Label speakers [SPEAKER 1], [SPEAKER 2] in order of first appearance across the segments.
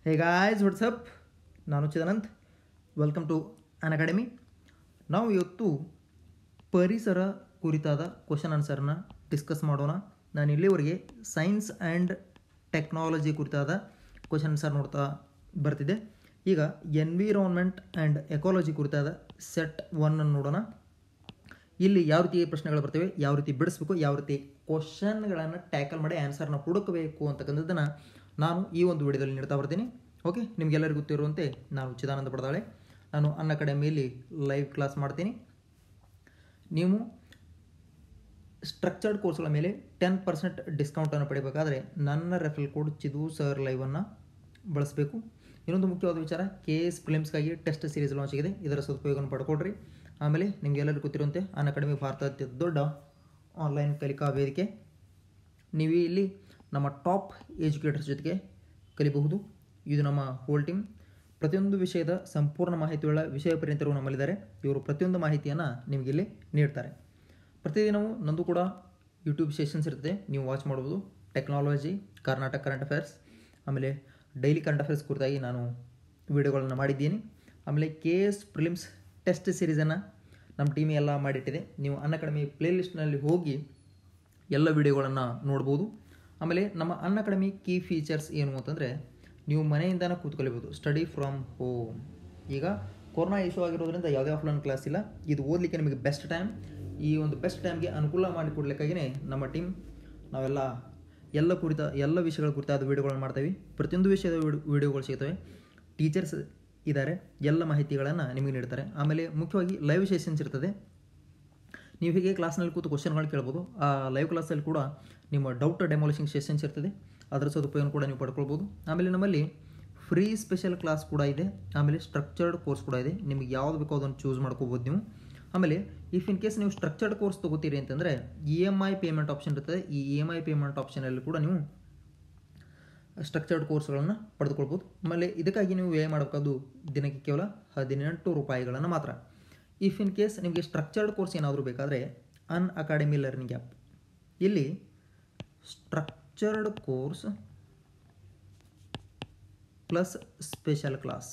[SPEAKER 1] ಹೇ guys what's up ನಾನು Chidanand welcome to Unacademy ನಾವು ಇವತ್ತು ಪರಿಸರ ಕುರಿತಾದ ಕ್ವಶನ್ ಆನ್ಸರ್ನ ಡಿಸ್ಕಸ್ ಮಾಡೋಣ ನಾನು ಇಲ್ಲಿವರೆಗೆ ಸೈನ್ಸ್ ಆ್ಯಂಡ್ ಟೆಕ್ನಾಲಜಿ ಕುರಿತಾದ ಕ್ವಶನ್ ಆನ್ಸರ್ ನೋಡ್ತಾ ಬರ್ತಿದ್ದೆ ಈಗ ಎನ್ವಿರಾನ್ಮೆಂಟ್ ಆ್ಯಂಡ್ ಎಕಾಲಜಿ ಕುರಿತಾದ ಸೆಟ್ ಒನ್ನನ್ನು ನೋಡೋಣ ಇಲ್ಲಿ ಯಾವ ರೀತಿ ಪ್ರಶ್ನೆಗಳು ಬರ್ತವೆ ಯಾವ ರೀತಿ ಬಿಡಿಸ್ಬೇಕು ಯಾವ ರೀತಿ ಕ್ವಶನ್ಗಳನ್ನು ಟ್ಯಾಕಲ್ ಮಾಡಿ ಆನ್ಸರ್ನ ಹುಡುಕಬೇಕು ಅಂತಕ್ಕಂಥದ್ದನ್ನು ನಾನು ಈ ಒಂದು ವಿಡಿಯೋದಲ್ಲಿ ನೀಡ್ತಾ ಬರ್ತೀನಿ ಓಕೆ ನಿಮಗೆಲ್ಲರಿಗೂ ಗೊತ್ತಿರುವಂತೆ ನಾನು ಚಿದಾನಂದ ಪಡೆದಾಳೆ ನಾನು ಅನ್ನ ಅಕಾಡೆಮಿಯಲ್ಲಿ ಲೈವ್ ಕ್ಲಾಸ್ ಮಾಡ್ತೀನಿ ನೀವು ಸ್ಟ್ರಕ್ಚರ್ಡ್ ಕೋರ್ಸ್ಗಳ ಮೇಲೆ ಟೆನ್ ಪರ್ಸೆಂಟ್ ಡಿಸ್ಕೌಂಟನ್ನು ಪಡಿಬೇಕಾದ್ರೆ ನನ್ನ ರೆಫರಲ್ ಕೋಡ್ ಚಿದು ಸರ್ ಲೈವನ್ನು ಬಳಸಬೇಕು ಇನ್ನೊಂದು ಮುಖ್ಯವಾದ ವಿಚಾರ ಕೆ ಎಸ್ ಫಿಲಿಮ್ಸ್ಗಾಗಿ ಟೆಸ್ಟ್ ಸೀರೀಸ್ ಲಾಂಚ್ ಆಗಿದೆ ಇದರ ಸದುಪಯೋಗವನ್ನು ಪಡ್ಕೊಳ್ರಿ ಆಮೇಲೆ ನಿಮಗೆಲ್ಲರಿಗೂ ಗೊತ್ತಿರುವಂತೆ ಅನ್ ಅಕಾಡೆಮಿ ಭಾರತದ ಅತ್ಯಂತ ದೊಡ್ಡ ಆನ್ಲೈನ್ ಕಲಿಕಾ ವೇದಿಕೆ ನೀವು ಇಲ್ಲಿ ನಮ್ಮ ಟಾಪ್ ಎಜುಕೇಟರ್ಸ್ ಜೊತೆಗೆ ಕಲಿಬಹುದು ಇದು ನಮ್ಮ ಹೋಲ್ ಟೀಮ್ ಪ್ರತಿಯೊಂದು ವಿಷಯದ ಸಂಪೂರ್ಣ ಮಾಹಿತಿಯುಳ್ಳ ವಿಷಯ ಪರಿಣಿತರು ನಮ್ಮಲ್ಲಿದ್ದಾರೆ ಇವರು ಪ್ರತಿಯೊಂದು ಮಾಹಿತಿಯನ್ನು ನಿಮಗೆ ಇಲ್ಲಿ ನೀಡ್ತಾರೆ ಪ್ರತಿದಿನವೂ ನಂದು ಕೂಡ ಯೂಟ್ಯೂಬ್ ಸೆಷನ್ಸ್ ಇರ್ತದೆ ನೀವು ವಾಚ್ ಮಾಡ್ಬೋದು ಟೆಕ್ನಾಲಜಿ ಕರ್ನಾಟಕ ಕರೆಂಟ್ ಅಫೇರ್ಸ್ ಆಮೇಲೆ ಡೈಲಿ ಕರೆಂಟ್ ಅಫೇರ್ಸ್ ಕುರಿತಾಗಿ ನಾನು ವಿಡಿಯೋಗಳನ್ನು ಮಾಡಿದ್ದೀನಿ ಆಮೇಲೆ ಕೆ ಎಸ್ ಪ್ರಿಲಿಮ್ಸ್ ಟೆಸ್ಟ್ ಸೀರೀಸನ್ನು ನಮ್ಮ ಟೀಮ್ ಎಲ್ಲ ಮಾಡಿಟ್ಟಿದೆ ನೀವು ಅನ್ ಅಕಾಡೆಮಿ ಪ್ಲೇಲಿಸ್ಟ್ನಲ್ಲಿ ಹೋಗಿ ಎಲ್ಲ ವಿಡಿಯೋಗಳನ್ನು ನೋಡ್ಬೋದು ಆಮೇಲೆ ನಮ್ಮ ಅನ್ ಅಕಾಡೆಮಿ ಕೀ ಫೀಚರ್ಸ್ ಏನು ಅಂತಂದರೆ ನೀವು ಮನೆಯಿಂದನೇ ಕೂತ್ಕೊಳ್ಬೋದು ಸ್ಟಡಿ ಫ್ರಮ್ ಹೋಮ್ ಈಗ ಕೊರೋನಾ ಇಶ್ಯೂ ಆಗಿರೋದ್ರಿಂದ ಯಾವುದೇ ಆಫ್ಲೈನ್ ಕ್ಲಾಸ್ ಇಲ್ಲ ಇದು ಓದಲಿಕ್ಕೆ ನಿಮಗೆ ಬೆಸ್ಟ್ ಟೈಮ್ ಈ ಒಂದು ಬೆಸ್ಟ್ ಟೈಮ್ಗೆ ಅನುಕೂಲ ಮಾಡಿಕೊಡ್ಲಿಕ್ಕಾಗಿಯೇ ನಮ್ಮ ಟೀಮ್ ನಾವೆಲ್ಲ ಎಲ್ಲ ಕುರಿತ ಎಲ್ಲ ವಿಷಯಗಳ ಕುರಿತಾದ ವಿಡಿಯೋಗಳನ್ನು ಮಾಡ್ತೇವೆ ಪ್ರತಿಯೊಂದು ವಿಷಯದ ವಿಡಿಯೋಗಳು ಸಿಗ್ತವೆ ಟೀಚರ್ಸ್ ಇದ್ದಾರೆ ಎಲ್ಲ ಮಾಹಿತಿಗಳನ್ನು ನಿಮಗೆ ನೀಡ್ತಾರೆ ಆಮೇಲೆ ಮುಖ್ಯವಾಗಿ ಲೈವ್ ಸೆಷನ್ಸ್ ಇರ್ತದೆ ನೀವು ಹೀಗೆ ಕ್ಲಾಸ್ನಲ್ಲಿ ಕೂತು ಕ್ವಶನ್ಗಳು ಕೇಳ್ಬೋದು ಆ ಲೈವ್ ಕ್ಲಾಸಲ್ಲಿ ಕೂಡ ನಿಮ್ಮ ಡೌಟ್ ಡೆಮಾಲಿಷಿಂಗ್ ಸೆಷನ್ಸ್ ಇರ್ತದೆ ಅದರ ಸದುಪಯೋಗ ಕೂಡ ನೀವು ಪಡ್ಕೊಳ್ಬೋದು ಆಮೇಲೆ ನಮ್ಮಲ್ಲಿ ಫ್ರೀ ಸ್ಪೆಷಲ್ ಕ್ಲಾಸ್ ಕೂಡ ಇದೆ ಆಮೇಲೆ ಸ್ಟ್ರಕ್ಚರ್ಡ್ ಕೋರ್ಸ್ ಕೂಡ ಇದೆ ನಿಮಗೆ ಯಾವುದು ಬೇಕೋ ಅದನ್ನು ಚೂಸ್ ಮಾಡ್ಕೋಬೋದು ನೀವು ಆಮೇಲೆ ಇಫ್ ಇನ್ ಕೇಸ್ ನೀವು ಸ್ಟ್ರಕ್ಚರ್ಡ್ ಕೋರ್ಸ್ ತೊಗೋತೀರಿ ಅಂತಂದರೆ E M I payment option ಇರ್ತದೆ ಈ ಇ ಎಮ್ ಐ ಪೇಮೆಂಟ್ ಆಪ್ಷನಲ್ಲಿ ಕೂಡ ನೀವು ಸ್ಟ್ರಕ್ಚರ್ಡ್ ಕೋರ್ಸ್ಗಳನ್ನು ಪಡೆದುಕೊಳ್ಬೋದು ಆಮೇಲೆ ಇದಕ್ಕಾಗಿ ನೀವು ವ್ಯಯ ಮಾಡಬೇಕಾದ್ದು ದಿನಕ್ಕೆ ಕೇವಲ ಹದಿನೆಂಟು ರೂಪಾಯಿಗಳನ್ನು ಮಾತ್ರ ಇಫ್ ಇನ್ ಕೇಸ್ ನಿಮಗೆ ಸ್ಟ್ರಕ್ಚರ್ಡ್ ಕೋರ್ಸ್ ಏನಾದರೂ ಬೇಕಾದರೆ ಅನ್ ಅಕಾಡೆಮಿ ಲರ್ನಿಂಗ್ ಆ್ಯಪ್ ಇಲ್ಲಿ structured course plus special class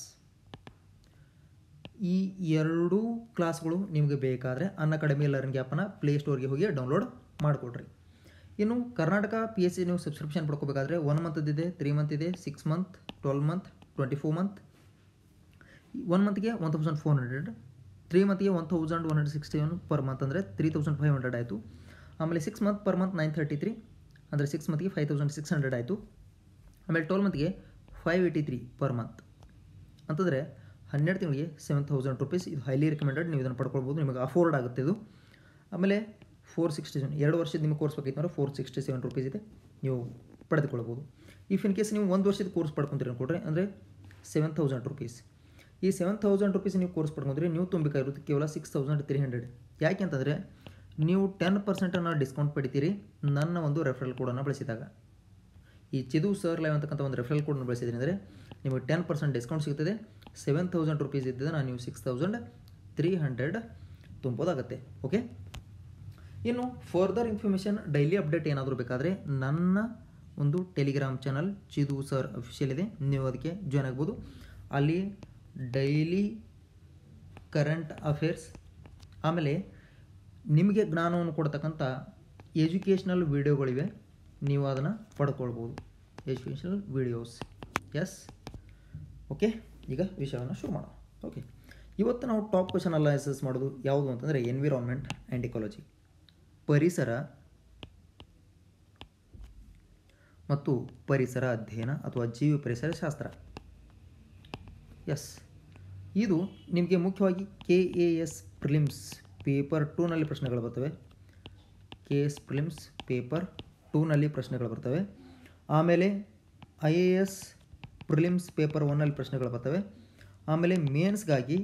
[SPEAKER 1] ಈ ಎರಡೂ ಕ್ಲಾಸ್ಗಳು ನಿಮಗೆ ಬೇಕಾದರೆ ಅನ್ ಅಕಾಡೆಮಿ ಲರ್ನಿಂಗ್ ಆ್ಯಪನ್ನು ಪ್ಲೇಸ್ಟೋರ್ಗೆ ಹೋಗಿ ಡೌನ್ಲೋಡ್ ಮಾಡಿಕೊಡ್ರಿ ಇನ್ನು ಕರ್ನಾಟಕ ಪಿ ಎಸ್ ಸಿ ನೀವು ಸಬ್ಸ್ಕ್ರಿಪ್ಷನ್ ಪಡ್ಕೋಬೇಕಾದ್ರೆ ಒನ್ ಮಂತ್ದಿದೆ ತ್ರೀ ಮಂತ್ ಇದೆ six month twelve month twenty four month one ಮಂತ್ಗೆ one thousand four hundred three ಮಂತ್ಗೆ one thousand one hundred sixty one per month ಅಂದರೆ ತ್ರೀ ತೌಸಂಡ್ ಫೈವ್ ಹಂಡ್ರೆಡ್ ಆಯಿತು ಆಮೇಲೆ six month per month nine thirty three ಅಂದರೆ six ಮಂತ್ಗೆ five thousand six hundred ಆಯಿತು ಆಮೇಲೆ twelve ಮಂತ್ಗೆ five eighty three per month ಅಂತಂದರೆ ಹನ್ನೆರಡು ತಿಂಗಳಿಗೆ ಸೆವೆನ್ ತೌಸಂಡ್ ರುಪೀಸ್ ಇದು ಹೈಲಿ ರೆಕಮೆಂಡೆಡ್ ನೀವು ಇದನ್ನು ಪಡ್ಕೊಳ್ಬೋದು ನಿಮಗೆ ಅಫೋರ್ಡ್ ಆಗುತ್ತೆ ಇದು ಆಮೇಲೆ ಫೋರ್ ಸಿಕ್ಸ್ಟಿ ಸೆವೆನ್ ಎರಡು ವರ್ಷದ ನಿಮಗೆ ಕೋರ್ಸ್ ಬೇಕಿತ್ತು ಅಂದರೆ ಫೋರ್ ಸಿಕ್ಸ್ಟಿ ಸೆವೆನ್ ರುಪೀಸ್ ಇದೆ ನೀವು ಪಡೆದುಕೊಳ್ಬೋದು ಇಫ್ ಇನ್ ಕೇಸ್ ನೀವು ಒಂದು ವರ್ಷದ ಕೋರ್ಸ್ ಪಡ್ಕೊತೀರಿ ಅನ್ಕೊಡ್ರಿ ಅಂದರೆ ಸೆವೆನ್ ತೌಸಂಡ್ ರುಪೀಸ್ ಈ ಸೆವೆನ್ ತೌಸಂಡ್ ರುಪೀಸ್ ನೀವು ಕೋರ್ಸ್ ಪಡ್ಕೊಂಡ್ರೆ ನೀವು ತುಂಬಬೇಕಾಗಿರೋದು ಕೇವಲ ಸಿಕ್ಸ್ ತೌಸಂಡ್ ತ್ರೀ ಹಂಡ್ರೆಡ್ ಯಾಕೆ ಅಂತಂದರೆ ನೀವು ಟೆನ್ ಪರ್ಸೆಂಟನ್ನು ಡಿಸ್ಕೌಂಟ್ ಪಡಿತೀರಿ ನನ್ನ ಒಂದು ರೆಫರಲ್ ಕೋಡನ್ನು ಬಳಸಿದಾಗ ಈ ಚಿದು ಸರ್ ಲೈವ್ ಅಂತಕ್ಕಂಥ ಒಂದು ರೆಫರಲ್ ಕೋಡನ್ನು ಬಳಸಿದ್ರಿ ಅಂದರೆ ನಿಮಗೆ ಟೆನ್ ಪರ್ಸೆಂಟ್ ಡಿಸ್ಕೌಂಟ್ ಸಿಗ್ತದೆ ಸೆವೆನ್ ತೌಸಂಡ್ ರುಪೀಸ್ ಇದ್ದಿದ್ದನ್ನು ನೀವು ಸಿಕ್ಸ್ ತೌಸಂಡ್ ತ್ರೀ ಹಂಡ್ರೆಡ್ ತುಂಬೋದಾಗುತ್ತೆ ಓಕೆ ಇನ್ನು ಫರ್ದರ್ ಇನ್ಫಾರ್ಮೇಷನ್ ಡೈಲಿ ಅಪ್ಡೇಟ್ ಏನಾದರೂ ಬೇಕಾದರೆ ನನ್ನ ಒಂದು Telegram channel Chidu sir official ಇದೆ ನೀವು ಅದಕ್ಕೆ ಜಾಯ್ನ್ ಆಗ್ಬೋದು ಅಲ್ಲಿ ಡೈಲಿ ಕರೆಂಟ್ ಅಫೇರ್ಸ್ ಆಮೇಲೆ ನಿಮಗೆ ಜ್ಞಾನವನ್ನು ಕೊಡ್ತಕ್ಕಂಥ ಎಜುಕೇಷ್ನಲ್ ವೀಡಿಯೋಗಳಿವೆ ನೀವು ಅದನ್ನು ಪಡ್ಕೊಳ್ಬೋದು ಎಜುಕೇಷನಲ್ ವೀಡಿಯೋಸ್ ಎಸ್ ಓಕೆ ಈಗ ವಿಷಯವನ್ನು ಶುರು ಮಾಡೋಣ ಓಕೆ ಇವತ್ತು ನಾವು ಟಾಪ್ ಕ್ವಶನ್ ಅನಾಲಿಸಿಸ್ ಮಾಡೋದು ಯಾವುದು ಅಂತಂದರೆ ಎನ್ವಿರಾನ್ಮೆಂಟ್ ಆ್ಯಂಡ್ ಇಕಾಲಜಿ ಪರಿಸರ ಮತ್ತು ಪರಿಸರ ಅಧ್ಯಯನ ಅಥವಾ ಜೀವಿ ಪರಿಸರ ಶಾಸ್ತ್ರ ಎಸ್ ಇದು ನಿಮಗೆ ಮುಖ್ಯವಾಗಿ K A S prelims paper ಟೂನಲ್ಲಿ ಪ್ರಶ್ನೆಗಳು ಬರ್ತವೆ ಕೆ ಎಸ್ ಪ್ರಿಲಿಮ್ಸ್ ಪೇಪರ್ ಟೂನಲ್ಲಿ ಪ್ರಶ್ನೆಗಳು ಬರ್ತವೆ ಆಮೇಲೆ I A S prelims paper ಒನ್ನಲ್ಲಿ ಪ್ರಶ್ನೆಗಳು ಬರ್ತವೆ ಆಮೇಲೆ ಮೇನ್ಸ್ಗಾಗಿ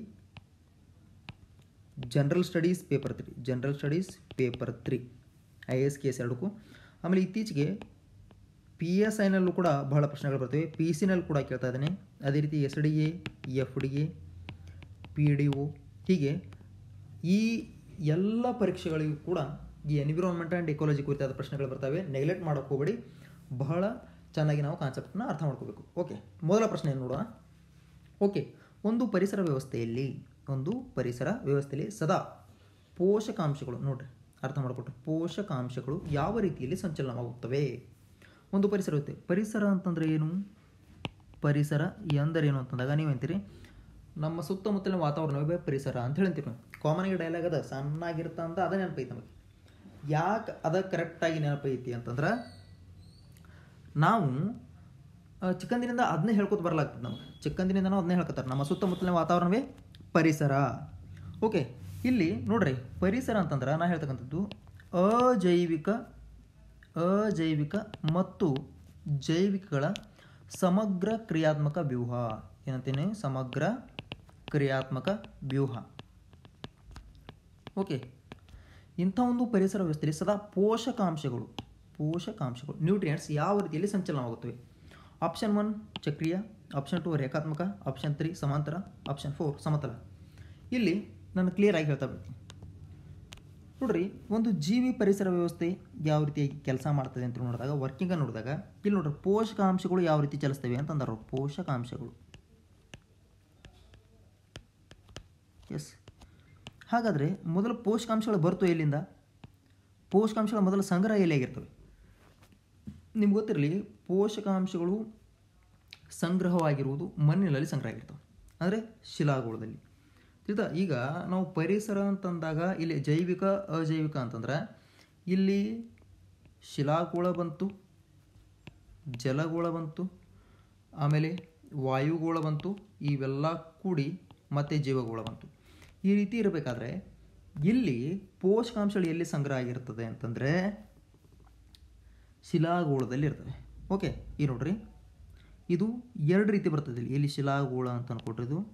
[SPEAKER 1] general studies paper three general studies paper three I S K S ಎರಡಕ್ಕೂ ಆಮೇಲೆ ಇತ್ತೀಚೆಗೆ ಪಿ ಎಸ್ ಐನಲ್ಲೂ ಕೂಡ ಬಹಳ ಪ್ರಶ್ನೆಗಳು ಬರ್ತವೆ ಪಿ ಸಿನಲ್ಲಿ ಕೂಡ ಕೇಳ್ತಾ ಇದ್ದಾನೆ ಅದೇ ರೀತಿ S D A F D A P D O ಹೀಗೆ ಈ ಎಲ್ಲ ಪರೀಕ್ಷೆಗಳಿಗೂ ಕೂಡ ಈ ಎನ್ವಿರಾನ್ಮೆಂಟ್ ಆ್ಯಂಡ್ ಎಕಾಲಜಿ ಕುರಿತಾದ ಪ್ರಶ್ನೆಗಳು ಬರ್ತವೆ ನೆಗ್ಲೆಕ್ಟ್ ಮಾಡೋಕ್ಕೆ ಹೋಗಬೇಡಿ ಬಹಳ ಚೆನ್ನಾಗಿ ನಾವು ಕಾನ್ಸೆಪ್ಟನ್ನ ಅರ್ಥ ಮಾಡ್ಕೋಬೇಕು ಓಕೆ ಮೊದಲ ಪ್ರಶ್ನೆ ನೋಡೋಣ ಓಕೆ ಒಂದು ಪರಿಸರ ವ್ಯವಸ್ಥೆಯಲ್ಲಿ ಒಂದು ಪರಿಸರ ವ್ಯವಸ್ಥೆಯಲ್ಲಿ ಸದಾ ಪೋಷಕಾಂಶಗಳು ನೋಡ್ರಿ ಅರ್ಥ ಮಾಡಿಕೊಟ್ರೆ ಪೋಷಕಾಂಶಗಳು ಯಾವ ರೀತಿಯಲ್ಲಿ ಸಂಚಲನವಾಗುತ್ತವೆ ಒಂದು ಪರಿಸರ ವ್ಯವಸ್ಥೆ ಪರಿಸರ ಅಂತಂದರೆ ಏನು ಪರಿಸರ ಎಂದರೇನು ಅಂತಂದಾಗ ನೀವು ಅಂತೀರಿ ನಮ್ಮ ಸುತ್ತಮುತ್ತಲಿನ ವಾತಾವರಣವೇ ಪರಿಸರ ಅಂತ ಹೇಳ್ತೀವಿ ನಾವು ಕಾಮನ್ ಆಗಿ ಡೈಲಾಗ್ ಅದ ಸಣ್ಣಾಗಿರ್ತ ಅಂತ ಅದ ನೆನಪೈತಿ ನಮಗೆ ಯಾಕೆ ಅದ ಕರೆಕ್ಟಾಗಿ ನೆನಪೈತಿ ಅಂತಂದ್ರೆ ನಾವು ಆ, ಚಿಕ್ಕಂದಿನಿಂದ ಅದನ್ನೇ ಹೇಳ್ಕೊತ ಬರಲಾಗ್ತದೆ ನಮ್ಗೆ ಚಿಕ್ಕಂದಿನಿಂದ ನಾವು ಅದನ್ನೇ ಹೇಳ್ಕೊತಾರೆ ನಮ್ಮ ಸುತ್ತಮುತ್ತಲಿನ ವಾತಾವರಣವೇ ಪರಿಸರ ಓಕೆ ಇಲ್ಲಿ ನೋಡ್ರಿ ಪರಿಸರ ಅಂತಂದ್ರೆ ನಾ ಹೇಳ್ತಕ್ಕಂಥದ್ದು ಅಜೈವಿಕ ಅಜೈವಿಕ ಮತ್ತು ಜೈವಿಕಗಳ ಸಮಗ್ರ ಕ್ರಿಯಾತ್ಮಕ ವ್ಯೂಹ ಏನಂತೀನಿ ಸಮಗ್ರ ಕ್ರಿಯಾತ್ಮಕ ವ್ಯೂಹ ಓಕೆ ಇಂಥ ಒಂದು ಪರಿಸರ ವ್ಯವಸ್ಥೆಯಲ್ಲಿ ಸದಾ ಪೋಷಕಾಂಶಗಳು ಪೋಷಕಾಂಶಗಳು ನ್ಯೂಟ್ರಿಯೆಂಟ್ಸ್ ಯಾವ ರೀತಿಯಲ್ಲಿ ಸಂಚಲನವಾಗುತ್ತವೆ ಆಪ್ಷನ್ ಒನ್ ಚಕ್ರೀಯ ಆಪ್ಷನ್ ಟು ರೇಖಾತ್ಮಕ ಆಪ್ಷನ್ ತ್ರೀ ಸಮಾಂತರ ಆಪ್ಷನ್ ಫೋರ್ ಸಮತಲ ಇಲ್ಲಿ ನಾನು ಕ್ಲಿಯರ್ ಆಗಿ ಹೇಳ್ತಾ ಬರ್ತೀನಿ ನೋಡ್ರಿ ಒಂದು ಜೀವಿ ಪರಿಸರ ವ್ಯವಸ್ಥೆ ಯಾವ ರೀತಿಯಾಗಿ ಕೆಲಸ ಮಾಡ್ತದೆ ಅಂತ ನೋಡಿದಾಗ ವರ್ಕಿಂಗ್ ನೋಡಿದಾಗ ಇಲ್ಲಿ ನೋಡ್ರಿ ಪೋಷಕಾಂಶಗಳು ಯಾವ ರೀತಿ ಚಲಿಸ್ತವೆ ಅಂತಂದರು ಪೋಷಕಾಂಶಗಳು ಎಸ್ ಹಾಗಾದರೆ ಮೊದಲು ಪೋಷಕಾಂಶಗಳು ಬರ್ತು ಎಲ್ಲಿಂದ ಪೋಷಕಾಂಶಗಳ ಮೊದಲ ಸಂಗ್ರಹ ಎಲ್ಲಿಯಾಗಿರ್ತವೆ ನಿಮ್ಗೆ ಗೊತ್ತಿರಲಿ ಪೋಷಕಾಂಶಗಳು ಸಂಗ್ರಹವಾಗಿರುವುದು ಮಣ್ಣಿನಲ್ಲಿ ಸಂಗ್ರಹ ಆಗಿರ್ತವೆ ಅಂದರೆ ಶಿಲಾಗೋಳದಲ್ಲಿ ತಿಳಿತಾ ಈಗ ನಾವು ಪರಿಸರ ಅಂತಂದಾಗ ಇಲ್ಲಿ ಜೈವಿಕ ಅಜೈವಿಕ ಅಂತಂದ್ರೆ ಇಲ್ಲಿ ಶಿಲಾಗೋಳ ಬಂತು ಜಲಗೋಳ ಬಂತು ಆಮೇಲೆ ವಾಯುಗೋಳ ಬಂತು ಇವೆಲ್ಲ ಕೂಡಿ ಮತ್ತೆ ಜೀವಗೋಳ ಬಂತು ಈ ರೀತಿ ಇರಬೇಕಾದ್ರೆ ಇಲ್ಲಿ ಪೋಷಕಾಂಶಗಳು ಎಲ್ಲಿ ಸಂಗ್ರಹ ಆಗಿರ್ತದೆ ಅಂತಂದರೆ ಶಿಲಾಗೋಳದಲ್ಲಿ ಇರ್ತವೆ ಓಕೆ ಈ ನೋಡ್ರಿ ಇದು ಎರಡು ರೀತಿ ಬರ್ತದೆ ಇಲ್ಲಿ ಇಲ್ಲಿ ಶಿಲಾಗೋಳ ಅಂತ ಅನ್ಕೊಟ್ರಿ ಇದು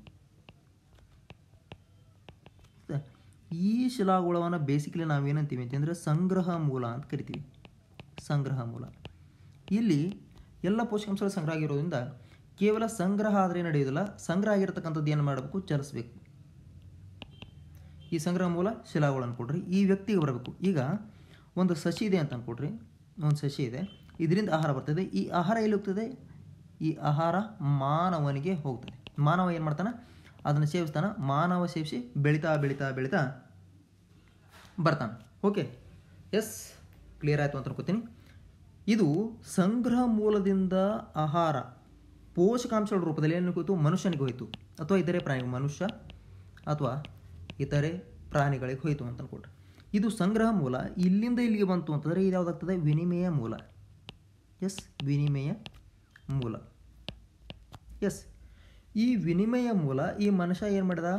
[SPEAKER 1] ಈ ಶಿಲಾಗೋಳವನ್ನು ಬೇಸಿಕಲಿ ನಾವೇನಂತೀವಿ ಅಂತಂದರೆ ಸಂಗ್ರಹ ಮೂಲ ಅಂತ ಕರಿತೀವಿ ಸಂಗ್ರಹ ಮೂಲ ಇಲ್ಲಿ ಎಲ್ಲ ಪೋಷಕಾಂಶಗಳು ಸಂಗ್ರಹ ಆಗಿರೋದ್ರಿಂದ ಕೇವಲ ಸಂಗ್ರಹ ಆದರೆ ನಡೆಯೋದಿಲ್ಲ ಸಂಗ್ರಹ ಆಗಿರ್ತಕ್ಕಂಥದ್ದು ಏನು ಮಾಡಬೇಕು ಚಲಿಸ್ಬೇಕು ಈ ಸಂಗ್ರಹ ಮೂಲ ಶಿಲಾಗೋಳ ಅನ್ಕೊಡ್ರಿ ಈ ವ್ಯಕ್ತಿಗೆ ಬರಬೇಕು ಈಗ ಒಂದು ಸಸಿ ಇದೆ ಅಂತ ಅನ್ಕೊಡ್ರಿ ಒಂದು ಸಸಿ ಇದೆ ಇದರಿಂದ ಆಹಾರ ಬರ್ತದೆ ಈ ಆಹಾರ ಎಲ್ಲಿ ಹೋಗ್ತದೆ ಈ ಆಹಾರ ಮಾನವನಿಗೆ ಹೋಗ್ತದೆ ಮಾನವ ಏನು ಮಾಡ್ತಾನೆ ಅದನ್ನು ಸೇವಿಸ್ತಾನ ಮಾನವ ಸೇವಿಸಿ ಬೆಳೀತಾ ಬೆಳೀತಾ ಬೆಳೀತಾ ಬರ್ತಾನೆ ಓಕೆ ಎಸ್ ಕ್ಲಿಯರ್ ಆಯಿತು ಅಂತ ಅನ್ಕೋತೀನಿ ಇದು ಸಂಗ್ರಹ ಮೂಲದಿಂದ ಆಹಾರ ಪೋಷಕಾಂಶಗಳ ರೂಪದಲ್ಲಿ ಏನು ಹೋಯಿತು ಮನುಷ್ಯನಿಗೆ ಹೋಯಿತು ಅಥವಾ ಇತರೆ ಪ್ರಾಣಿ ಮನುಷ್ಯ ಅಥವಾ ಇತರೆ ಪ್ರಾಣಿಗಳಿಗೆ ಹೋಯಿತು ಅಂತ ಅನ್ಕೊಟ್ರೆ ಇದು ಸಂಗ್ರಹ ಮೂಲ ಇಲ್ಲಿಂದ ಇಲ್ಲಿಗೆ ಬಂತು ಅಂತಂದರೆ ಇದು ಯಾವುದಾಗ್ತದೆ ವಿನಿಮಯ ಮೂಲ ಎಸ್ ವಿನಿಮಯ ಮೂಲ ಎಸ್ ಈ ವಿನಿಮಯ ಮೂಲ ಈ ಮನುಷ್ಯ ಏನು ಮಾಡಿದ